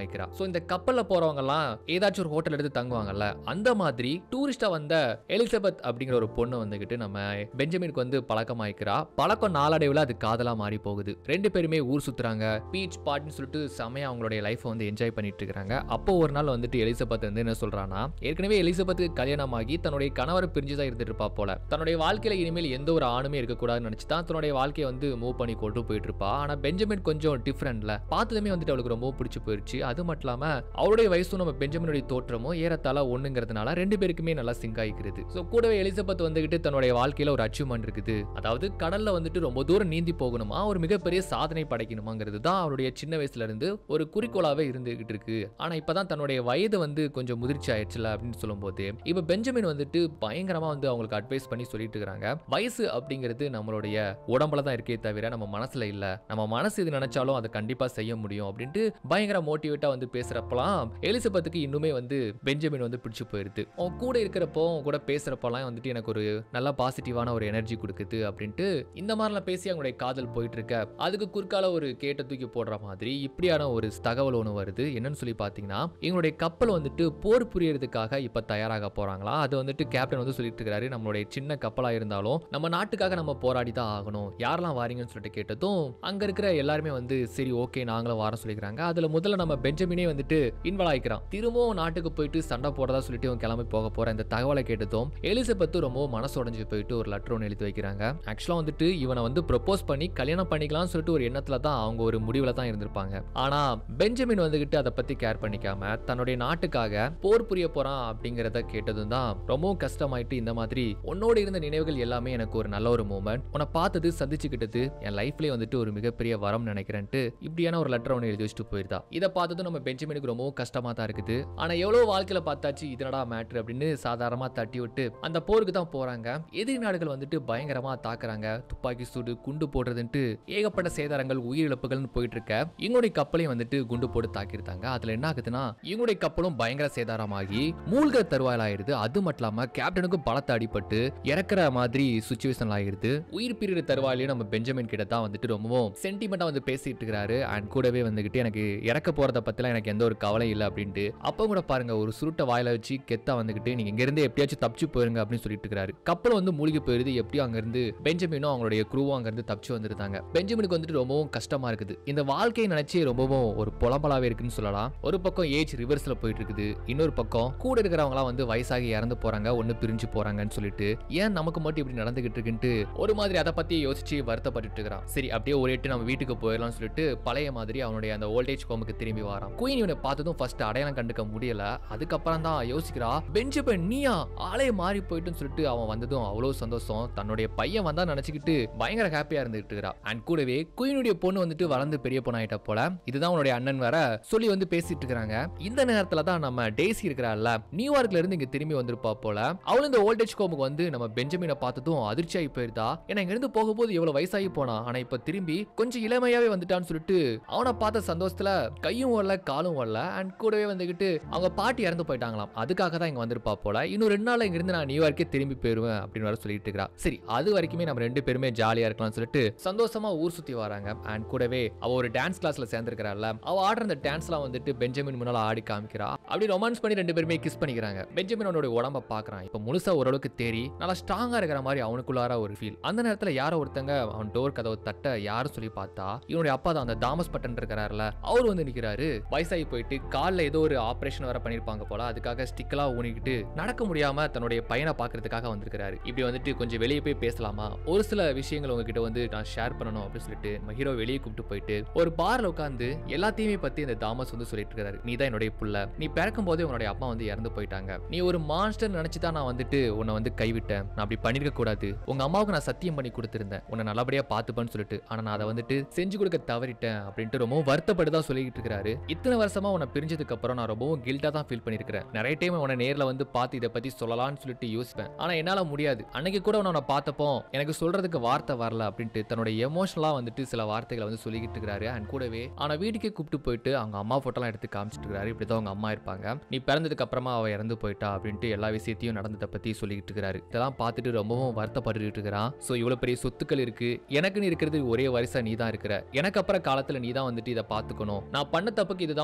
ஸோ இந்த கப்பல்ல போறவங்கலாம் ஏதாச்சும் ஒரு ஹோட்டல் எடுத்து தங்குவாங்கல்ல அந்த மாதிரி டூரிஸ்டா வந்த எலிசபெத் அப்படிங்கிற ஒரு பொண்ணு வந்துகிட்டு நம்ம பெஞ்சமினுக்கு வந்து பழக்கமாயிக்கிறா பழக்கம் நாளடைவில் அது காதலா மாறி போகுது ரெண்டு பேருமே ஊர் சுத்துறாங்க பீச் பாட்னு சொல்லிட்டு செமையா அவங்களுடைய லைஃப்பை வந்து என்ஜாய் பண்ணிட்டு இருக்காங்க அப்போ ஒரு நாள் வந்துட்டு எலிசபெத் வந்து என்ன சொல்றானா ஏற்கனவே எலிசபெத்துக்கு கல்யாணம் ஆகி தன்னுடைய கணவரை பிரிஞ்சுதான் இருந்துட்டு இருப்பா போல தன்னுடைய வாழ்க்கையில இனிமேல் எந்த ஒரு ஆணுமே இருக்கக்கூடாதுன்னு நினைச்சு தான் தன்னுடைய வாழ்க்கையை வந்து மூவ் பண்ணி கொண்டு போயிட்டு இருப்பா ஆனா பெஞ்சமின் கொஞ்சம் டிஃப்ரெண்ட்ல பார்த்ததுமே வந்துட்டு அவளுக்கு ரொம்ப பிடிச்சு போயிருச்சு அது மட்டும் இல்லாம அவருடைய வயசும் நம்ம பெஞ்சமினுடைய தோற்றமும் ஏறத்தாழ ஒண்ணுங்கிறதுனால ரெண்டு பேருக்குமே நல்லா சிங்க் ஆகிக்கிறது ஸோ கூடவே எலிசபெத் வந்துகிட்டு தன்னுடைய வாழ்க்கையில ஒரு அச்சீவ்மெண்ட் இருக்குது அதாவது கடல்ல வந்துட்டு ரொம்ப தூரம் நீந்தி போகணுமா ஒரு மிகப்பெரிய சாதனை படைக்கணுமாங்கிறது தான் அவருடைய சின்ன வயசுல இருந்து ஒரு குறிக்கோளாவே இருந்துகிட்டு இருக்கு ஆனா இப்பதான் தன்னுடைய வயது வந்து கொஞ்சம் முதிர்ச்சி ஆயிடுச்சுல அப்படின்னு சொல்லும்போது இப்ப பெஞ்சமின் வந்துட்டு பயங்கரமா வந்து அவங்களுக்கு அட்வைஸ் பண்ணி சொல்லிட்டு இருக்காங்க வயசு அப்படிங்கிறது நம்மளுடைய உடம்புல தான் இருக்கே தவிர நம்ம மனசுல இல்ல நம்ம மனசு இது நினைச்சாலும் அதை கண்டிப்பா செய்ய முடியும் அப்படின்ட்டு பயங்கர மோட்டிவேட்டா வந்து பேசுறப்பலாம் எலிசபெத்துக்கு இன்னுமே வந்து பெஞ்சமின் வந்து பிடிச்சு போயிருது அவன் கூட இருக்கிறப்போ அவன் கூட பேசுறப்பலாம் வந்துட்டு எனக்கு ஒரு நல்ல பாசிட்டிவான ஒரு எனர்ஜி கொடுக்குது அப்படின்ட்டு இந்த மாதிரிலாம் பேசி அவங்களுடைய காதல் போயிட்டு இருக்க அதுக்கு குறுக்கால ஒரு கேட்ட தூக்கி போடுற மாதிரி இப்படியான ஒரு தகவல் ஒன்று வருது என்னன்னு சொல்லி பார்த்தீங்கன்னா எங்களுடைய கப்பல் வந்துட்டு போர் புரியறதுக்காக இப்போ தயாராக போறாங்களா அது வந்துட்டு கேப்டன் வந்து சொல்லிட்டு இருக்காரு நம்மளுடைய சின்ன கப்பலாக இருந்தாலும் நம்ம நாட்டுக்காக நம்ம போராடி தான் ஆகணும் யாரெல்லாம் வாரீங்கன்னு சொல்லிட்டு கேட்டதும் அங்க இருக்கிற எல்லாருமே வந்து சரி ஓகே நாங்களும் வர சொல்லிக்கிறாங்க அதுல முதல்ல நம்ம பெஞ்சமினே வந்துட்டு இன்வால்வ் ஆயிக்கிறான் திரும்பவும் நாட்டுக்கு போயிட்டு சண்டை போடுறதா சொல்லிட்டு இவன் கிளம்பி போக போற இந்த தகவலை கேட்டதும் எலிசபெத் ரொம்ப மனசு உடைஞ்சு போயிட்டு ஒரு லெட்டர் ஒன்று எழுதி வைக்கிறாங்க ஆக்சுவலா வந்துட்டு இவனை வந்து ப்ரொபோஸ் பண்ணி கல்யாணம் பண்ணிக்கலாம்னு சொல்லிட்டு ஒரு எண்ணத்துல தான் அவங்க ஒரு முடிவுல தான் இருந்திருப்பாங்க ஆனா பெஞ்சமின் வந்துகிட்டு அதை பத்தி கேர் பண்ணிக்காம தன்னுடைய நாட்டுக்காக போர் புரிய போறான் அப்படிங்கறத கேட்டதும் தான் ரொம்பவும் கஷ்டமாயிட்டு இந்த மாதிரி உன்னோட இருந்த நினைவுகள் எல்லாமே எனக்கு ஒரு நல்ல ஒரு மூமெண்ட் உன்னை பார்த்தது சந்திச்சுக்கிட்டது என் லைஃப்லயே வந்துட்டு ஒரு மிகப்பெரிய வரம் நினைக்கிறேன்ட்டு இப்படியான ஒரு லெட்டர் ஒன்று எழுதி வச்சுட்டு போயிருந்தா இதை பார்த்ததும் நம்ம பெஞ்சமினுக்கு ரொம்பவும் கஷ்டமா தான் இருக்குது ஆனா எவ்வளவு வாழ்க்கையில பார்த்தாச்சு இதனடா மேட்ரு அப்படின்னு சாதாரணமா தட்டி விட்டு அந்த போருக்கு தான் போறாங்க எதிரி நாடுகள் வந்துட்டு பயங்கரமா தாக்குறாங்க துப்பாக்கி சூடு குண்டு போடுறதுன்ட்டு ஏகப்பட்ட சேதாரங்கள் உயிரிழப்புகள்னு போயிட்டு இருக்க இவங்களுடைய கப்பலையும் வந்துட்டு குண்டு போட்டு தாக்கியிருந்தாங்க அதுல என்ன ஆகுதுன்னா இவங்களுடைய கப்பலும் பயங்கர சேதாரமாகி மூழ்க தருவாயில் ஆயிருது அது மட்டும் இல்லாம கேப்டனுக்கும் பலத்தை அடிபட்டு இறக்குற மாதிரி சுச்சுவேஷன் ஆயிருது உயிர் பிரிவு தருவாயிலையும் நம்ம பெஞ்சமின் கிட்ட தான் வந்துட்டு ரொம்பவும் சென்டிமெண்டா வந்து பேசிட்டு இருக்கிறாரு அண்ட் கூடவே வந்துகிட்டு எனக்கு இறக்க போறத பத்திலாம் எனக்கு எந்த ஒரு கவலை இல்லை அப்படின்ட்டு அப்போ கூட பாருங்க ஒரு சுருட்டை வாயில வச்சு கெத்தா வந்துகிட்டு நீங்க இங்க இருந்து எப்படியாச்சும் தப்பிச்சு போயிருங்க அப்படின்னு சொல்லிட்டு இருக்காரு கப்பல் வந்து மூழ்கி போயிருது எப்படியும் அங்க இருந்து பெஞ்சமினும் அவங்களுடைய குரூவும் அங்க இருந்து தப்பிச்சு வந்திருந்தாங்க பெஞ்சமினுக்கு வந்துட்டு ரொம்பவும் கஷ்டமா இருக்குது இந்த வாழ்க்கையை நினைச்சு ரொம்பவும் ஒரு புலம்பலாவே இருக்குன்னு சொல்லலாம் ஒரு பக்கம் ஏஜ் ரிவர்ஸ்ல போயிட்டு இருக்குது இன்னொரு பக்கம் கூட இருக்கிறவங்களாம் வந்து வயசாகி இறந்து போறாங்க ஒண்ணு பிரிஞ்சு போறாங்கன்னு சொல்லிட்டு ஏன் நமக்கு மட்டும் இப்படி நடந்துகிட்டு இருக்குன்ட்டு ஒரு மாதிரி அதை பத்தி யோசிச்சு வருத்தப்பட்டு இருக்கிறான் சரி அப்படியே ஒரு எட்டு நம்ம வீட்டுக்கு போயிடலாம்னு சொல்லிட்டு பழைய மாதிரி அவனுடைய அந்த ஓல்டேஜ் ஹோமுக்கு திரும்பி வரான் குயின் இவனை பார்த்ததும் ஃபர்ஸ்ட் அடையாளம் கண்டுக்க முடியல அதுக்கப்புறம் தான் யோசிக்கிறா பெஞ்சமின் நீயா ஆளே மாறி போயிட்டுன்னு சொல்லிட்டு அவன் வந்ததும் அவ்வளவு சந்தோஷம் தன்னுடைய பையன் வந்தா நினைச்சுக்கிட்டு பயங்கர ஹாப்பியா இருந்துகிட்டு இருக்கிறா அண்ட் கூடவே குயினுடைய பொண்ணு வந்துட்டு வளர்ந்து பெரிய பொண்ணு ஆயிட்ட போல இதுதான் உன்னுடைய அண்ணன் வேற சொல்லி வந்து பேசிட்டு இருக்காங்க இந்த நேரத்துல தான் நம்ம டேசி இருக்கிறாள்ல நியூயார்க்ல இருந்து இங்க திரும்பி வந்திருப்பா போல அவளும் இந்த ஓல்டேஜ் ஹோமுக்கு வந்து நம்ம பெஞ்சமினை பார்த்ததும் அதிர்ச்சி ஆகி போயிருந்தா ஏன்னா இங்க இருந்து போகும்போது எவ்வளவு வயசாகி போனா ஆனா இப்ப திரும்பி கொஞ்சம் இளமையாவே வந்துட்டான்னு சொல்லிட்டு அவனை பார்த்த சந்தோஷத்துல கையும் வரல காலும் வரல அண்ட் கூடவே வந்துகிட்டு அவங்க பாட்டி இறந்து போயிட்டாங்களாம் அதுக்காக தான் இங்க வந்திருப்பா போல இன்னும் ரெண்டு நாள் இங்க இருந்து நான் நியூயார்க்கே திரும்பி போயிருவேன் அப்படின்னு வர சொல்லிட்டு இருக்கிறா சரி அது வரைக்குமே நம்ம ரெண்டு பேருமே ஜாலியா இருக்கலாம்னு சொல்லிட்டு சந்தோஷமா ஊர் சுத்தி வராங்க அண்ட் கூடவே அவ ஒரு டான்ஸ் கிளாஸ்ல சேர்ந்திருக்கிறாள்ல அவ ஆடுற அந்த டான்ஸ்லாம் வந்துட்டு பெஞ்சமின் முன்னால ஆடி காமிக்கிறா அப்படி ரொமான்ஸ் பண்ணி ரெண்டு பேருமே கிஸ் பண்ணிக்கிறாங்க பெஞ்சமின் அவனோட உடம்ப பாக்குறான் இப்ப முழுசா ஓரளவுக்கு தேறி நல்லா ஸ்ட்ராங்கா இருக்கிற மாதிரி அவனுக்குள்ளார ஒரு ஃபீல் அந்த நேரத்துல யாரோ ஒருத்தங்க அவன் டோர் கதவை தட்ட யாரும் சொல்லி பார்த்தா இவனுடைய அப்பா தான் அந்த தாமஸ் பட்டன் இருக்கிறாருல அவர் வந்து நிக்கிறாரு வயசாகி போயிட்டு கால்ல ஏதோ ஒரு ஆபரேஷன் வர பண்ணிருப்பாங்க போல அதுக்காக ஸ்டிக்கெல்லாம் ஊனிக்கிட்டு நடக்க முடியாம தன்னுடைய பையனை பாக்குறதுக்காக வந்திருக்காரு இப்படி வந்துட்டு கொஞ்சம் வெளியே போய் பேசலாமா ஒரு சில விஷயங்கள் உங்ககிட்ட வந்து நான் ஷேர் பண்ணணும் அப்படின்னு சொல்லிட்டு நம்ம ஹீரோ வெளியே கூப்பிட்டு போயிட்டு ஒரு பார்ல உட்காந்து எல்லாத்தையுமே பத்தி இந்த தாமஸ் வந்து சொல்லிட்டு இருக்காரு நீ தான் என்னுடைய புள்ள நீ பிறக்கும் போதே உன்னுடைய அப்பா வந்து இறந்து போயிட்டாங்க நீ ஒரு மான்ஸ்டர் நினைச்சு தான் நான் வந்துட்டு உன்னை வந்து கைவிட்டேன் நான் அப்படி பண்ணிருக்க கூடாது உங்க அம்மாவுக்கு நான் சத்தியம் பண்ணி கொடுத்திருந்தேன் உன்னை நல்லபடியா பார்த்துப்பேன்னு சொல்லிட்டு ஆனா நான் அதை வந்துட்டு செஞ்சு கொடுக்க தவறிட்டேன் அப்படின்ட்டு ரொம்பவும் வருத்தப்பட்டு தான் சொல்லிட்டு இருக்காரு இத்தனை வருஷமா உன்னை பிரிஞ்சதுக்கு அப்புறம் நான் ரொம்பவும் கில்ட்டா தான் ஃபீல் பண்ணிருக்கிறேன் நிறைய டைம் உன்னை நேர்ல வந்து பார்த்து இதை பத்தி சொல்லலாம்னு சொல்லிட்டு யோசிப்பேன் ஆனா என்னால முடியாது அன்னைக்கு கூட உன்னை பார்த்தப்போ எனக்கு சொல்றதுக்கு வார்த்தை வரல அப்படின்ட்டு தன்னுடைய எமோஷனலா வந்துட்டு சில வார்த்தைகளை வந்து சொல்லிக்கிட்டு இருக்காரு அண்ட் கூடவே ஆனா வீட்டுக்கே கூப்பிட்டு போயிட்டு அவங்க அம்மா போட்டோலாம் எடுத்து காமிச்சிட்டு இருக்காரு இப்படிதான் அவங்க அம்மா இருப்பாங்க நீ பிறந்ததுக்கு அப்புறமா அவ இறந்து போயிட்டா அப்படின்ட்டு எல்லா விஷயத்தையும் நடந்ததை பத்தி சொல்லிக்கிட்டு இருக்கிறாரு இதெல்லாம் பார்த்துட்டு ரொம்பவும் வருத்தப்பட்டுட்டு இருக்கிறான் ஸோ இவ்வளவு பெரிய சொத்துக்கள் இருக்கு எனக்குன்னு இருக்கிறது ஒரே வரிசை நீ தான் இருக்கிற எனக்கு அப்புறம் காலத்துல நீ தான் வந்துட்டு இதை பார்த்துக்கணும் நான் பண்ண தப்புக்கு இதுதான்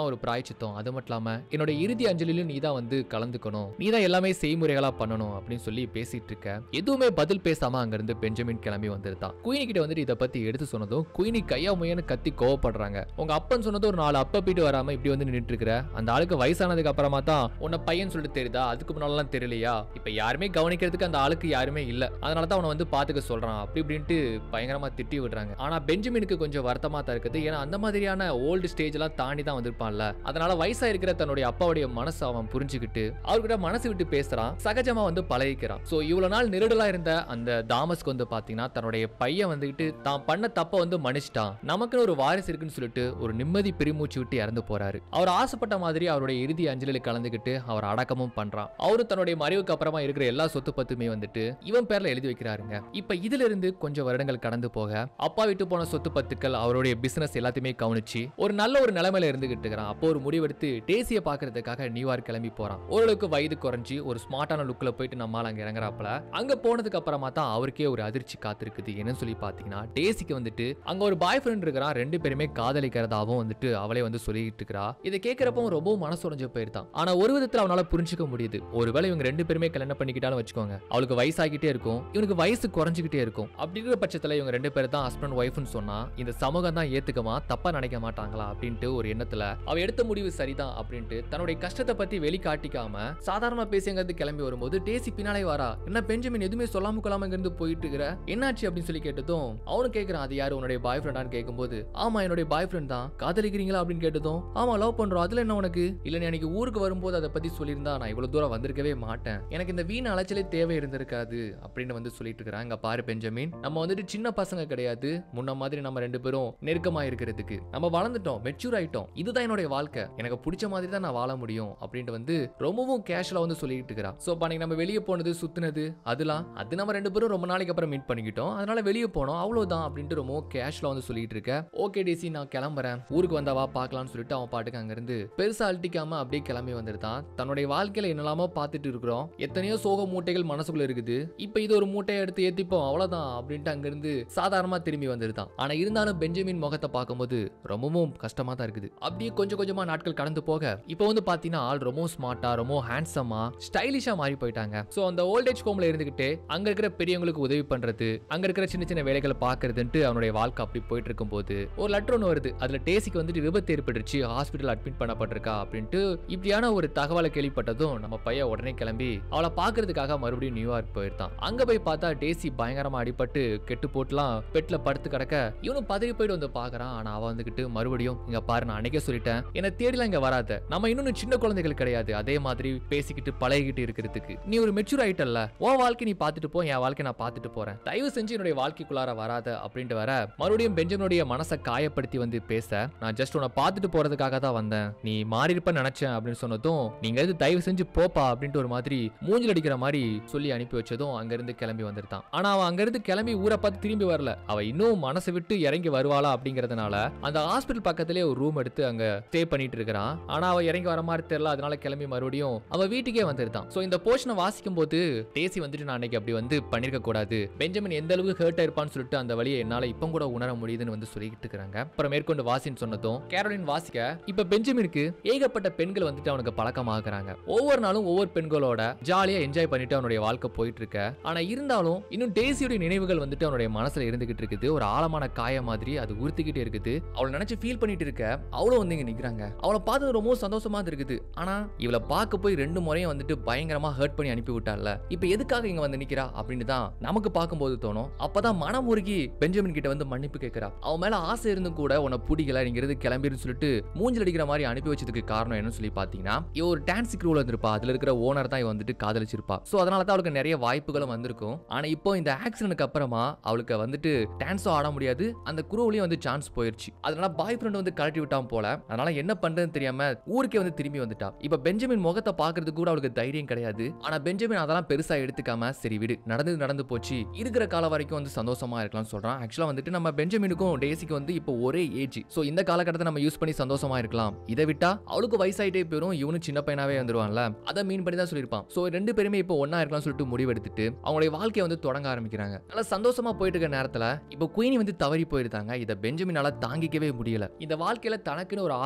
தான் ஒரு பிராய்ச்சித்தம் அது மட்டும் இல்லாம என்னோட இறுதி அஞ்சலிலும் நீ தான் வந்து கலந்துக்கணும் நீ தான் எல்லாமே செய்முறைகளா பண்ணணும் அப்படின்னு சொல்லி பேசிட்டு இருக்க எதுவுமே பதில் பேசாம அங்கிருந்து பெஞ்சமின் கிளம்பி வந்திருந்தான் குயினி கிட்ட வந்துட்டு இதை பத்தி எடுத்து சொன்னதும் குயினி கையா முயன்னு கத்தி கோவப்படுறாங்க உங்க அப்பன் சொன்னது ஒரு நாலு அப்ப பீட்டு வராம இப்படி வந்து நின்னுட்டு இருக்கிற அந்த ஆளுக்கு வயசானதுக்கு அப்புறமா தான் உன்னை பையன் சொல்லிட்டு தெரியுதா அதுக்கு முன்னாலாம் தெரியலையா இப்ப யாருமே கவனிக்கிறதுக்கு அந்த ஆளுக்கு யாருமே இல்ல அதனால தான் அவனை வந்து பாத்துக்க சொல்றான் அப்படி இப்படின்ட்டு பயங்கரமா திட்டி விடுறாங்க ஆனா பெஞ்சமினுக்கு கொஞ்சம் வருத்தமா தான் இருக்குது ஏன்னா அந்த மாதிரியான ஓல்டு ஸ்டேஜ் எல்லாம் தாண்டி தான் வந்திருப்பான்ல அதனால வயசா இருக்கிற தன்னுடைய அப்பாவுடைய மனசு அவன் புரிஞ்சுக்கிட்டு அவர்கிட்ட மனசு விட்டு பேசுறான் சகஜமா வந்து பழகிக்கிறான் சோ இவ்வளவு நாள் நெருடலா இருந்த அந்த தாமஸ்க்கு வந்து பாத்தீங்கன்னா தன்னுடைய பையன் வந்துகிட்டு தான் பண்ண தப்ப வந்து மன்னிச்சிட்டான் நமக்குன்னு ஒரு வாரிசு இருக்குன்னு சொல்லிட்டு ஒரு நிம்மதி பெருமூச்சு விட்டு இறந்து போறாரு அவர் ஆசைப்பட்ட மாதிரி அவருடைய இறுதி அஞ்சலில் கலந்துக்கிட்டு அவர் அடக்கமும் பண்றான் அவரு தன்னுடைய மறைவுக்கு அப்புறமா இருக்கிற எல்லா சொத்து பத்துமே வந்துட்டு இவன் பேர்ல எழுதி வைக்கிறாருங்க இப்ப இதுல இருந்து கொஞ்சம் வருடங்கள் கடந்து போக அப்பா விட்டு போன சொத்து பத்துக்கள் அவருடைய பிசினஸ் எல்லாத்தையுமே கவனிச்சு ஒரு நல்ல ஒரு நிலைமையில இருந்துகிட்டு இருக்கிறான் அப்போ ஒரு முடிவெடுத்து டேசிய பாக்குறதுக்காக நியூயார்க் கிளம்பி போறான் ஓரளவுக்கு வயது குறைஞ்சி ஒரு ஸ்மார்ட்டான லுக்ல போயிட்டு நம்மால் அங்க இறங்குறாப்புல அங்க போனதுக்கு அப்புறமா தான் அவருக்கே ஒரு அதிர்ச்சி காத்திருக்குது என்னன்னு சொல்லி பாத்தீங்கன்னா டேசிக்கு வந்துட்டு அங்க ஒரு பாய் ஃப்ரெண்ட் இருக்கிறான் ரெண்டு பேருமே காதலிக்கிறதாவும் வந்துட்டு அவளே வந்து சொல்லிட்டு இருக்கிறா இதை கேட்கிறப்போ ரொம்ப மனசு உடைஞ்சு போயிருந்தான் ஆனா ஒரு விதத்துல அவனால புரிஞ்சுக்க முடியுது ஒருவேளை இவங்க ரெண்டு பேருமே கல்யாணம் பண்ணிக்கிட்டாலும் வச்சுக்கோங்க அவளுக்கு வயசாகிட்டே இருக்கும் இவனுக்கு வயசு குறைஞ்சிக்கிட்டே இருக்கும் அப்படி இருக்கிற பட்சத்துல இவங்க ரெண்டு பேரும் தான் ஹஸ்பண்ட் ஒய்ஃப்னு சொன்னா இந்த சமூகம் தான் ஏத்துக்குமா தப்பா நினைக்க மாட்டாங்களா அப்படின்ட்டு ஒரு எண்ணத்துல அவ எடுத்த முடிவு சரிதான் அப்படின்ட்டு தன்னுடைய கஷ்டத்தை பத்தி வெளிக்காட்டிக்காம சாதாரணமா பேசியங்கிறது கிளம்பி வரும்போது டேசி பின்னாலே வரா என்ன பெஞ்சமின் எதுவுமே சொல்லாம கொள்ளாம இங்கிருந்து போயிட்டு இருக்கிற என்னாச்சு அப்படின்னு சொல்லி கேட்டதும் அவனும் கேட்கறான் அது யாரு உன்னுடைய பாய் ஃப்ரெண்டான்னு கேட்கும்போது ஆமா என்னுடைய பாய் ஃப்ரெண்ட் தான் காதலிக்கிறீங்களா அப்படின்னு கேட்டதும் ஆமா லவ் பண்றோம் அதுல என்ன உனக்கு இல்ல நீ அன்னைக்கு ஊருக்கு வரும்போது அதை பத்தி சொல்லியிருந்தா நான் இவ்வளவு தூரம் வந்திருக்கவே மாட்டேன் எனக்கு இந்த வீண் அலைச்சலே தேவை இருந்திருக்காது அப்படின்னு வந்து சொல்லிட்டு இருக்கிறான் இங்க பாரு பெஞ்சமின் நம்ம வந்துட்டு சின்ன பசங்க கிடையாது முன்ன மாதிரி நம்ம ரெண்டு பேரும் நெருக்கமா இருக்கிறதுக்கு நம்ம வளர்ந்துட்டோம் மெச்சூர் ஆயிட்டோம் இதுதான் என்னுடைய வாழ்க்கை எனக்கு பிடிச்ச மாதிரி தான் நான் வாழ முடியும் அப்படின்ட்டு வந்து ரொம்பவும் கேஷுவலா வந்து சொல்லிட்டு இருக்கிறான் சோ அன்னைக்கு நம்ம வெளியே போனது சுத்துனது அதெல்லாம் அது நம்ம ரெண்டு பேரும் ரொம்ப நாளைக்கு அப்புறம் மீட் பண்ணிக்கிட்டோம் அதனால வெளியே போனோம் அவ்வளவுதான் அப்படின்ட்டு ரொம்ப கேஷுவலா வந்து சொல்லிட்டு இருக்க ஓகே டிசி நான் கிளம்புறேன் ஊருக்கு வந்தா வா பார்க்கலாம்னு சொல்லிட்டு அவன் பாட்டுக்கு அங்கிருந்து பெருசா அழட்டிக்காம அப்படியே கிளம்பி வந்துருந்தான் தன்னுடைய வாழ்க்கையில என்னெல்லாமோ பார்த்துட்டு இருக்கிறோம் எத்தனையோ சோக மூட்டைகள் மனசுக்குள்ள இருக்குது இப்போ இது ஒரு மூட்டையை எடுத்து ஏத்திப்போம் அவ்வளவுதான் அப்படின்ட்டு அங்கிருந்து சாதாரணமா திரும்பி வந்துருதான் ஆனா இருந்தாலும் பெஞ்சமின் முகத்தை பார்க்கும்போது ரொம்பவும் கஷ்டமா தான் இருக்குது அப்படியே கொஞ்சம் கொஞ்சமா நாட்கள் கடந்து போக இப்போ வந்து பாத்தீங்கன்னா ஆள் ரொம்ப ஸ்மார்ட்டா ரொம்ப ஹேண்ட்ஸமா ஸ்டைலிஷா மாறி போயிட்டாங்க சோ அந்த ஓல்டேஜ் ஹோம்ல இருந்துகிட்டு அங்க இருக்கிற பெரியவங்களுக்கு உதவி பண்றது அங்க இருக்கிற சின்ன சின்ன வேலைகளை பாக்குறதுன்ட்டு அவனுடைய வாழ்க்கை அப்படி போயிட்டு இருக்கும்போது ஒரு லெட்டர் ஒன்று வருது அதுல டேசிக்கு வந்துட்டு விபத்து ஏற்பட்டுருச்சு ஹாஸ்பிட்டல் அட்மிட் பண்ணப்பட்டிருக்கா அப்படின்ட்டு இப்படியான ஒரு தகவலை கேள்விப்பட்டதும் நம்ம பையன் உடனே கிளம்பி அவளை பாக்குறதுக்காக மறுபடியும் நியூயார்க் போயிருந்தான் அங்க போய் பார்த்தா டேசி பயங்கரமா அடிபட்டு கெட்டு போட்டுலாம் பெட்ல படுத்து கிடக்க இவனும் பதறி போயிட்டு வந்து பாக்குறான் ஆனா அவ வந்துகிட்டு மறுபடியும் இங்க பாரு நான் அன்னைக்கே சொல்லிட்டேன் என்ன தேடிலாம் இங்க வராத நம்ம இன்னும் சின்ன குழந்தைகள் கிடையாது அதே மாதிரி பேசிக்கிட்டு பழகிக்கிட்டு இருக்கிறதுக்கு நீ ஒரு மெச்சூர் ஆயிட்டல்ல உன் வாழ்க்கை நீ பார்த்துட்டு போ என் வாழ்க்கை நான் பார்த்துட்டு போறேன் தயவு செஞ்சு என்னுடைய வாழ்க்கைக்குள்ளார வராத அப்படின்ட்டு வர மறுபடியும் பெஞ்சமினுடைய மனசை காயப்படுத்தி வந்து பேச நான் ஜஸ்ட் உன்னை பார்த்துட்டு போறதுக்காக தான் வந்தேன் நீ மாறி இருப்ப நினைச்சேன் அப்படின்னு சொன்னதும் நீங்க எது தயவு செஞ்சு போப்பா அப்படின்ட்டு ஒரு மாதிரி மூஞ்சில் அடிக்கிற மாதிரி சொல்லி அனுப்பி வச்சதும் அங்கிருந்து கிளம்பி வந்திருந்தான் ஆனா அவன் அங்கிருந்து கிளம்பி ஊரை பார்த்து திரும்பி வரல அவ இன்னும் மனசை விட்டு இறங்கி வருவாளா அப்படிங்கறதுனால அந்த ஹாஸ்பிட்டல் பக்கத்திலே ஒரு ரூம் எடுத்து அங்க ஸ்டே பண்ணிட்டு இருக்கிறான் ஆனா அவ இறங்கி வர மாதிரி தெரியல அதனால கிளம்பி மறுபடியும் அவ வீட்டுக்கே வந்துருந்தான் சோ இந்த போர்ஷனை வாசிக்கும் போது டேசி வந்துட்டு நான் அன்னைக்கு அப்படி வந்து பண்ணிருக்க கூடாது பெஞ்சமின் எந்த அளவுக்கு ஹர்ட் ஆயிருப்பான்னு சொல்லிட்டு அந்த வழியை என்னால இப்ப கூட உணர முடியுதுன்னு வந்து சொல்லிட்டு இருக்காங்க அப்புறம் மேற்கொண்டு வாசின்னு சொன்னதும் கேரோலின் வாசிக்க இப்ப பெஞ்சமினுக்கு ஏகப்பட்ட பெண்கள் வந்துட்டு அவனுக்கு பழக்கமாகறாங்க ஒவ்வொரு நாளும் ஒவ்வொரு பெண்களோட ஜாலியா என்ஜாய் பண்ணிட்டு அவனுடைய வாழ்க்கை போயிட்டு இருக்க ஆனா இருந்தாலும் இன்னும் டேசியோட நினைவுகள் வந்துட்டு அவனுடைய மனசுல இருந்துகிட்டு இருக்குது ஒரு ஆழமான காய மாதிரி அது உறுத்திக்கிட்டே இருக்குது அவளை நினைச்சு ஃபீல் பண்ணிட்டு இருக்க அவளும் வந்து இங்க நிக்கிறாங்க அவளை பார்த்தது ரொம்ப சந்தோஷமா இருக்குது ஆனா இவளை பார்க்க போய் ரெண்டு முறையும் வந்துட்டு பயங்கரமா ஹர்ட் பண்ணி அனுப்பி விட்டால இப்ப எதுக்காக இங்க வந்து நிக்கிறா அப்படின்னு தான் நமக்கு பார்க்கும்போது தோணும் அப்பதான் மனம் உருகி பெஞ்சமின் கிட்ட வந்து மன்னிப்பு கேட்கிறா அவன் மேல ஆசை இருந்தும் கூட உன்னை பிடிக்கல நீங்கிறது கிளம்பிருன்னு சொல்லிட்டு மூஞ்சில் அடிக்கிற மாதிரி அனுப்பி வச்சதுக்கு காரணம் என்னன்னு சொல்லி பாத்தீங்கன்னா இவ ஒரு டான்ஸ் க்ரூல இருந்திருப்பா அதுல இருக்கிற ஓனர் தான் இவ வந்துட்டு காதலிச்சிருப்பா சோ அதனால தான் அவளுக்கு நிறைய வாய்ப்புகளும் வந்திருக்கும் ஆனா இப்போ இந்த ஆக்சிடென்ட்க்கு அப்புறமா அவளுக்கு வந்துட்டு டான்ஸும் ஆட முடியாது அந்த குரூவ்லயும் வந்து சான்ஸ் போயிருச்சு அதனால பாய் ஃப்ரெண்ட் வந்து கழட்டி விட்டான் போல அதனால என்ன பண்றதுன்னு தெரியாம ஊருக்கே வந்து திரும்பி வந்துட்டா இப்ப பெஞ்சமின் முகத்தை பாக்குறதுக்கு கூட அவளுக்கு தைரியம் கிடையாது ஆனா பெஞ்சமின் அதெல்லாம் பெருசா எடுத்துக்காம சரி விடு நடந்தது நடந்து போச்சு இருக்கிற காலம் வரைக்கும் வந்து சந்தோஷமா இருக்கலாம்னு சொல்றான் ஆக்சுவலா வந்துட்டு நம்ம பெஞ்சமினுக்கும் டேசிக்கு வந்து இப்போ ஒரே ஏஜ் சோ இந்த காலகட்டத்தை நம்ம யூஸ் பண்ணி சந்தோஷமா இருக்கலாம் இதை விட்டா அவளுக்கு வயசாயிட்டே போயிரும் இவனும் சின்ன பையனாவே வந்துருவான்ல அதை மீன் பண்ணி தான் சொல்லியிருப்பான் சோ ரெண்டு பேருமே இப்போ ஒண்ணா இருக்கலாம் சொல்லிட்டு முடிவெடுத்துட்டு அவங்களுடைய வாழ்க்கையை வந்து தொடங்க ஆரம்பிக்கிறாங்க நல்லா சந்தோஷமா போயிட்டு இருக்க நேரத்துல இப்போ குயினி வந்து தவறி போயிருந்தாங்க இதை பெஞ்சமினால தாங்கிக்கவே முடியல இந்த வாழ்க்கையில தனக்குன்னு ஒரு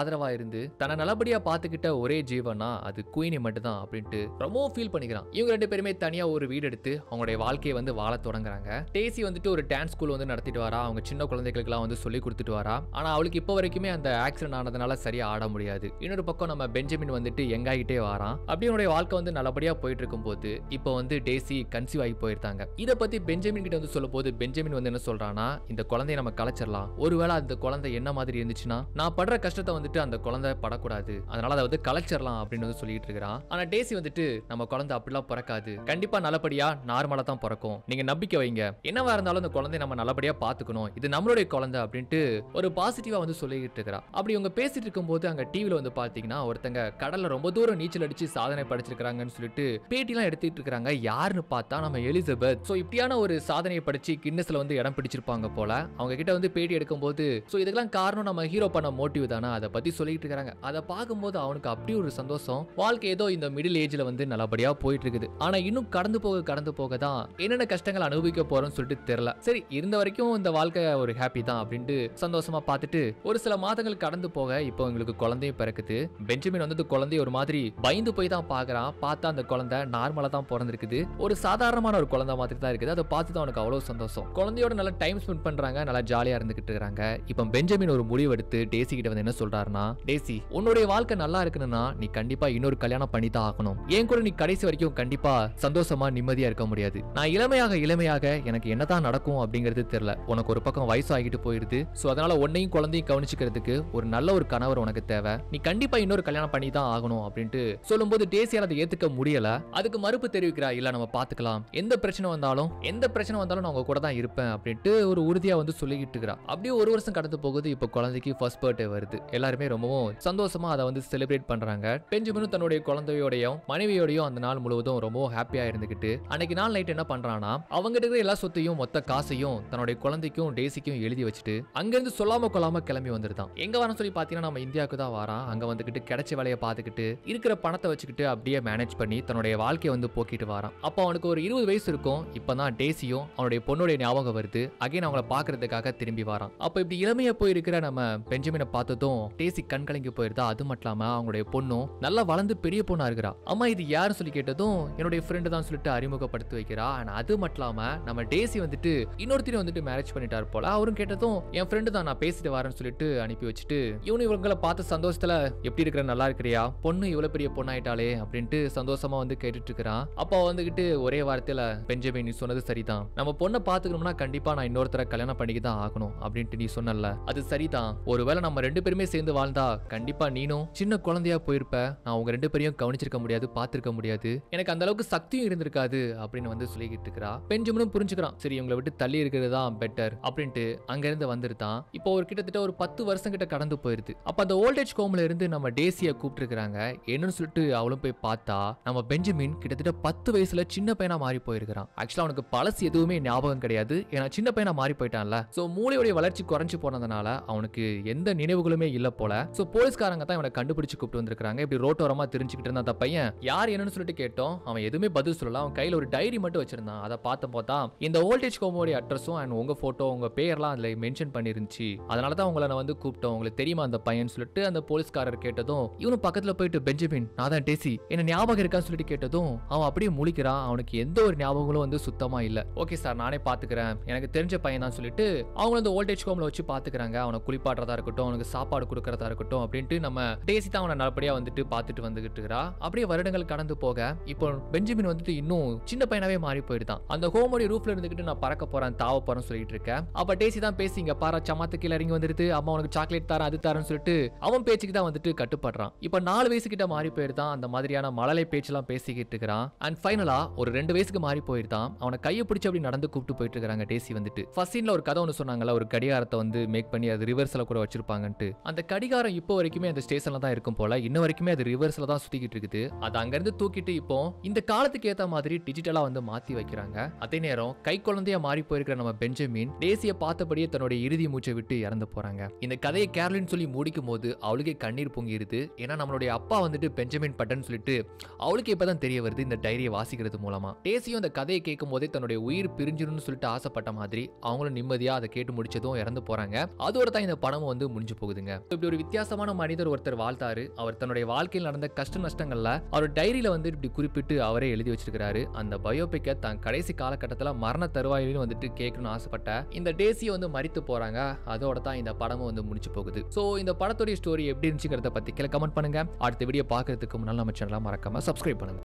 ஆதரவா இருந்து தன்னை நல்லபடியா பாத்துக்கிட்ட ஒரே ஜீவனா அது குயினி மட்டும் தான் அப்படின்ட்டு ரொம்ப ஃபீல் பண்ணிக்கிறான் இவங்க ரெண்டு பேருமே தனியா ஒரு வீடு எடுத்து அவங்களுடைய வாழ்க்கையை வந்து வாழ தொடங்குறாங்க டேசி வந்துட்டு ஒரு டான்ஸ் ஸ்கூல் வந்து நடத்திட்டு வரா அவங்க சின்ன குழந்தைகளுக்குலாம் வந்து சொல்லி கொடுத்துட்டு வரா ஆனா அவளுக்கு இப்போ வரைக்குமே அந்த ஆக்சிடென்ட் ஆனதுனால சரியா ஆட முடியாது இன்னொரு பக்கம் நம்ம பெஞ்சமின் வந்துட்டு எங்காகிட்டே வரான் அப்படி அவனுடைய வாழ்க்கை வந்து நல்லபடியா போயிட்டு இருக்கும்போது இப்போ வந்து டேசி கன்சீவ் ஆகி போயிருந்தாங்க இதை பத்தி பெஞ்சமின் கிட்ட வந்து சொல்லும் போது பெஞ்சமின் வந்து என்ன சொல்றானா இந்த குழந்தைய நம்ம கலைச்சிடலாம் ஒருவேளை அந்த குழந்தை என்ன மாதிரி இருந்துச்சுன்னா நான் படுற கஷ்டத்தை வந்துட்டு அந்த குழந்தை படக்கூடாது அதனால அதை வந்து கலைச்சிடலாம் அப்படின்னு வந்து சொல்லிட்டு இருக்கிறான் ஆனா டேசி வந்துட்டு நம்ம குழந்தை அப்படிலாம் பிறக்காது கண்டிப்பா நல்லபடியா நார்மலா தான் பிறக்கும் நீங்க நம்பிக்கை வைங்க என்னவா இருந்தாலும் அந்த குழந்தைய நம்ம நல்லபடியா பாத்துக்கணும் இது நம்மளுடைய குழந்தை அப்படின்ட்டு ஒரு பாசிட்டிவா வந்து சொல்லிட்டு இருக்கிறா அப்படி இவங்க பேசிட்டு இருக்கும்போது அங்க டிவில வந்து பாத்தீங்கன்னா ஒருத்தங்க கடல்ல ரொம்ப தூரம் நீச்சல் அடிச்சு சாதனை படைச்சிருக்காங்கன்னு சொல்லிட்டு பேட்டிலாம் எடுத்துட்டு இருக்காங்க யாருன்னு பார்த்தா நம்ம எலிசபெத் சோ இப்படியான ஒரு சாதனையை படிச்சு கின்னஸ்ல வந்து இடம் பிடிச்சிருப்பாங்க போல அவங்க கிட்ட வந்து பேட்டி எடுக்கும்போது சோ இதுக்கெல்லாம் காரணம் நம்ம ஹீரோ பண்ண மோட்டிவ் தானே அதை பத்தி சொல்லிட்டு இருக்காங்க அதை பார்க்கும்போது அவனுக்கு அப்படி ஒரு சந்தோஷம் வாழ்க்கை ஏதோ இந்த மிடில் ஏஜ்ல வந்து நல்லபடியா போயிட்டு இருக்குது ஆனா இன்னும் கடந்து போக கடந்து போக தான் என்னென்ன கஷ்டங்கள் அனுபவிக்க போறோம்னு சொல்லிட்டு தெரியல சரி இருந்த வரைக்கும் இந்த வாழ்க்கை ஒரு ஹாப்பி தான் அப்படின்ட்டு சந்தோஷமா பார்த்துட்டு ஒரு சில மாதங்கள் கடந்து போக இப்போ எங்களுக்கு குழந்தையும் பிறக்குது பெஞ்சமின் வந்து குழந்தைய ஒரு மாதிரி பயந்து போய் தான் பார்க்கறான் பார்த்தா அந்த குழந்தை நார்மலா தான் பிறந்திருக்குது ஒரு சாதாரணமான ஒரு குழந்தை மாதிரி தான் இருக்குது அதை பார்த்து தான் அவனுக்கு அவ்வளவு சந்தோஷம் குழந்தையோட நல்லா டைம் ஸ்பெண்ட் பண்றாங்க நல்லா ஜாலியா இருந்துகிட்டு இருக்காங்க இப்போ பெஞ்சமின் ஒரு முடிவு எடுத்து டேசி கிட்ட வந்து என்ன சொல்றாருன்னா டேசி உன்னுடைய வாழ்க்கை நல்லா இருக்கணும்னா நீ கண்டிப்பா இன்னொரு கல்யாணம் பண்ணி தான் ஆகணும் ஏன் கூட நீ கடைசி வரைக்கும் கண்டிப்பா சந்தோஷமா நிம்மதியா இருக்க முடியாது நான் இளமையாக இளமையாக எனக்கு என்னதான் நடக்கும் அப்படிங்கிறது தெரியல உனக்கு ஒரு பக்கம் வயசு ஆகிட்டு போயிருது சோ அதனால உன்னையும் குழந்தையும் கவனிச்சுக்கிறதுக்கு ஒரு நல்ல ஒரு கணவர் உனக்கு தேவை நீ கண்டிப்பா இன்னொரு கல்யாணம் பண்ணி தான் ஆகணும் அப்படின்ட்டு சொல்லும்போது டேசியால் அதை ஏத்துக்க முடியல அதுக்கு மறுப்பு தெரிவிக்கிறா இல்ல நம்ம பாத்துக்கலாம் எந்த பிரச்சனை வந்தாலும் எந்த பிரச்சனை வந்தாலும் நான் உங்க கூட தான் இருப்பேன் அப்படின்ட்டு ஒரு உறுதியா வந்து சொல்லிக்கிட்டு இருக்கிறா அப்படியே ஒரு வருஷம் கடந்து போகுது இப்போ குழந்தைக்கு ஃபர்ஸ்ட் பர்த்டே வருது எல்லாருமே ரொம்பவும் சந்தோஷமா அதை வந்து செலிப்ரேட் பண்றாங்க பெஞ்சமினும் தன்னுடைய குழந்தையோடையும் மனைவியோடையும் அந்த நாள் முழுவதும் ரொம்பவும் ஹாப்பியா இருந்துகிட்டு அன்னைக்கு நாள் நைட் என்ன பண்றானா அவங்க இருக்கிற எல்லா சொத்தையும் மொத்த காசையும் தன்னுடைய குழந்தைக்கும் டேசிக்கும் எழுதி வச்சுட்டு அங்கிருந்து சொல்லாம கொள்ளாம கிளம்பி வந்துருதான் எங்க வர சொல்லி பாத்தீங்கன்னா நம்ம இந்தியாவுக்கு தான் வரான் அங்க வந்துகிட்டு கிடைச்ச வேலையை பார்த்துக்கிட்டு இருக்கிற பணத்தை வச்சுக்கிட்டு அப்படியே மேனேஜ் பண்ணி தன்னுடைய வாழ்க்கையை வந்து போக்கிட்டு வரான் அப்போ அவனுக்கு ஒரு இருபது வயசு இருக்கும் இப்பதான் டேசியும் அவனுடைய பொண்ணுடைய ஞாபகம் வருது அகைன் அவங்கள பாக்குறதுக்காக திரும்பி வரான் அப்போ இப்படி இளமையா போயிருக்கிற நம்ம பெஞ்சமினை பார்த்ததும் டேசி கண் கலங்கி போயிருந்தா அது மட்டும் இல்லாம அவங்களுடைய பொண்ணும் நல்லா வளர்ந்து பெரிய பொண்ணா இருக்கிறா அம்மா இது யாருன்னு சொல்லி கேட்டதும் என்னுடைய ஃப்ரெண்டு தான் சொல்லிட்டு அறிமுகப்படுத்தி வைக்கிறா ஆனா அது மட்டும் இல்லாம நம்ம டேசி வந்துட்டு இன்னொருத்தரையும் வந்துட்டு மேரேஜ் பண்ணிட்டார் போல அவரும் கேட்டதும் என் ஃப்ரெண்டு தான் நான் பேசிட்டு வரேன்னு சொல்லிட்டு அனுப்பி வச்சுட்டு இவனு இவங்களை பார்த்த சந்தோஷத்துல எப்படி இருக்கிற நல்லா இருக்கிறியா பொண்ணு இவ்வளவு பெரிய பொண்ணாயிட்டாளே அப்படின்ட்டு சந்தோஷமா வந்து கேட்டுட்டு இருக்கிறான் அப்பா வந்துகிட்டு ஒரே வார்த்தையில பெஞ்சமின் நீ சொன்னது சரிதான் நம்ம பொண்ணை பாத்துக்கணும்னா கண்டிப்பா நான் இன்னொருத்தர கல்யாணம் பண்ணிக்க தான் ஆகணும் அப்படின்ட்டு நீ சொன்னல அது சரிதான் ஒருவேளை நம்ம ரெண்டு பேருமே சேர்ந்து வாழ்ந்தா கண்டிப்பா நீனும் சின்ன குழந்தையா போயிருப்ப நான் உங்க ரெண்டு பேரையும் கவனிச்சிருக்க முடியாது பார்த்திருக்க முடியாது எனக்கு அந்த அளவுக்கு சக்தியும் இருந்திருக்காது அப்படின்னு வந்து சொல்லிக்கிட்டு இருக்கிறா பெஞ்சமினும் புரிஞ்சுக்கிறான் சரி உங்களை விட்டு தள்ளி இருக்கிறது தான் பெட்டர் அப்படின்ட்டு அங்க இருந்து வந்துருதான் இப்போ ஒரு கிட்டத்தட்ட ஒரு பத்து வருஷம் கிட்ட கடந்து போயிருது அப்ப அந்த ஓல்டேஜ் ஹோம்ல இருந்து நம்ம டேசிய கூப்பிட்டு இருக்காங்க என்னன்னு சொல்லிட்டு அவளும் போய் பார்த்தா நம்ம பெஞ்சமின் கிட்டத்தட்ட பத்து வயசுல சின்ன பையனா மாறி போயிருக்கிறான் ஆக்சுவலா அவனுக்கு பழசு எதுவுமே ஞாபகம் கிடையாது ஏன்னா சின்ன பையனா மாறி போயிட்டான்ல சோ மூளையுடைய வளர்ச்சி குறைஞ்சு போனதுனால அவனுக்கு எந்த நினைவுகளுமே இல்ல போல சோ போலீஸ்காரங்க தான் இவனை கண்டுபிடிச்சு கூப்பிட்டு வந்திருக்காங்க இப்படி ரோட்டோரமா தெரிஞ்சுக்கிட்டு இருந்த அந்த பையன் யார் என்னன்னு சொல்லிட்டு கேட்டோம் அவன் எதுவுமே பதில் சொல்லல அவன் கையில ஒரு டைரி மட்டும் வச்சிருந்தான் அதை பார்த்த போதா இந்த ஓல்டேஜ் ஹோமோடைய அட்ரஸும் அண்ட் உங்க போட்டோ உங்க பேர்லாம் அதுல மென்ஷன் பண்ணிருந்துச்சு அதனால தான் உங்களை நான் வந்து கூப்பிட்டோம் உங்களுக்கு தெரியுமா அந்த பையன் சொல்லிட்டு அந்த போலீஸ்காரர் கேட்டதும் இவனும் பக்கத்துல போயிட்டு பெஞ்சமின் நான் தான் டேசி என்ன ஞாபகம் இருக்கான்னு சொல்லிட்டு கேட்டதும் அவன் அப்படியே முழிக்கிறான் அவனுக்கு எந்த ஒரு ஞாபகங்களும் வந்து சுத்தமா இல்ல ஓகே சார் நானே பாத்துக்கிறேன் எனக்கு தெரிஞ்ச பையன் தான் சொல்லிட்டு அவங்க அந்த ஓல்டேஜ் ஹோம்ல வச்சு பாத்துக்கிறாங்க அவனை குளிப்பாட்டுறதா இருக்கட்டும் அவனுக்கு சாப்பாடு கொடுக்கறதா இருக்கட்டும் அப்படின்ட்டு நம்ம டேசி தான் அவனை நல்லபடியா வந்துட்டு பார்த்துட்டு வந்துகிட்டு இருக்கிறா அப்படியே வருடங்கள் கடந்து போக இப்போ பெஞ்சமின் வந்துட்டு இன்னும் சின்ன பையனாவே மாறி போயிடுதான் அந்த ஹோமோடைய ரூஃப்ல இருந்துகிட்டு நான் பறக்க போறேன் தாவ போறேன்னு சொல்லிட்டு இருக்கேன் அப்ப டேசி தான் பேசி இங்க பாரா சமாத்து கீழ இறங்கி வந்துருது அம்மா உனக்கு சாக்லேட் தரேன் அது தரேன்னு சொல்லிட்டு அவன் பேச்சுக்கு தான் வந்துட்டு கட்டுப்படுறான் இப்ப நாலு வயசு கிட்ட மாறி போயிருந்தான் அந்த மாதிரியான மழலை பேச்செல்லாம் பேசிக்கிட்டு இருக்கிறான் அண்ட் ஃபைனலா ஒரு ரெண்டு வயசுக்கு மாறி போயிருந்தான் அவனை கையை பிடிச்சி அப்படி நடந்து கூப்பிட்டு போயிட்டு இருக்காங்க டேசி வந்துட்டு ஃபர்ஸ்ட் சீன்ல ஒரு கதை ஒன்று சொன்னாங்கல்ல ஒரு கடிகாரத்தை வந்து மேக் பண்ணி அது ரிவர்ஸ்ல கூட வச்சிருப்பாங்கன்ட்டு அந்த கடிகாரம் இப்போ வரைக்குமே அந்த ஸ்டேஷன்ல தான் இருக்கும் போல இன்ன வரைக்குமே அது ரிவர்ஸ்ல தான் சுத்திக்கிட்டு இருக்குது அது அங்கிருந்து தூக்கிட்டு இப்போ இந்த காலத்துக்கு ஏத்த மாதிரி டிஜிட்டலா வந்து மாத்தி வைக்கிறாங்க அதே நேரம் கை குழந்தையா மாறி போயிருக்கிற நம்ம பெஞ்சமின் தேசிய பார்த்தபடியே தன்னுடைய இறுதி மூச்சை விட்டு இறந்து போறாங்க இந்த கதையை கேரளின் சொல்லி முடிக்கும் போது அவளுக்கே கண்ணீர் பொங்கிருது ஏன்னா நம்மளுடைய அப்பா வந்துட்டு பெஞ்சமின் பட்டன் சொல்லிட்டு அவளுக்கு இப்பதான் தெரிய வருது இந்த டைரியை வாசிக்கிறது மூலமா டேசியும் அந்த கதையை கேட்கும் போதே தன்னுடைய உயிர் பிரிஞ்சிரும்னு சொல்லிட்டு ஆசைப்பட்ட மாதிரி அவங்களும் நிம்மதியா அதை கேட்டு முடிச்சதும் இறந்து போறாங்க அதோட தான் இந்த படமும் வந்து முடிஞ்சு போகுதுங்க இப்படி ஒரு ஒரு வித்தியாசமான மனிதர் ஒருத்தர் வாழ்த்தாரு அவர் தன்னுடைய வாழ்க்கையில் நடந்த கஷ்ட நஷ்டங்கள்ல அவர் டைரியில வந்து இப்படி குறிப்பிட்டு அவரே எழுதி வச்சிருக்காரு அந்த பயோபிக்கை தான் கடைசி காலகட்டத்தில் மரண தருவாயிலும் வந்துட்டு கேட்கணும்னு ஆசைப்பட்ட இந்த டேசியை வந்து மறித்து போறாங்க அதோட தான் இந்த படமும் வந்து முடிச்சு போகுது ஸோ இந்த படத்துடைய ஸ்டோரி எப்படி இருந்துச்சுங்கிறத பத்தி கீழே கமெண்ட் பண்ணுங்க அடுத்த வீடியோ பார்க்கறதுக்கு முன்னால் நம்ம சேனலை மறக்காம சப்ஸ்கிரைப் பண்ணுங்க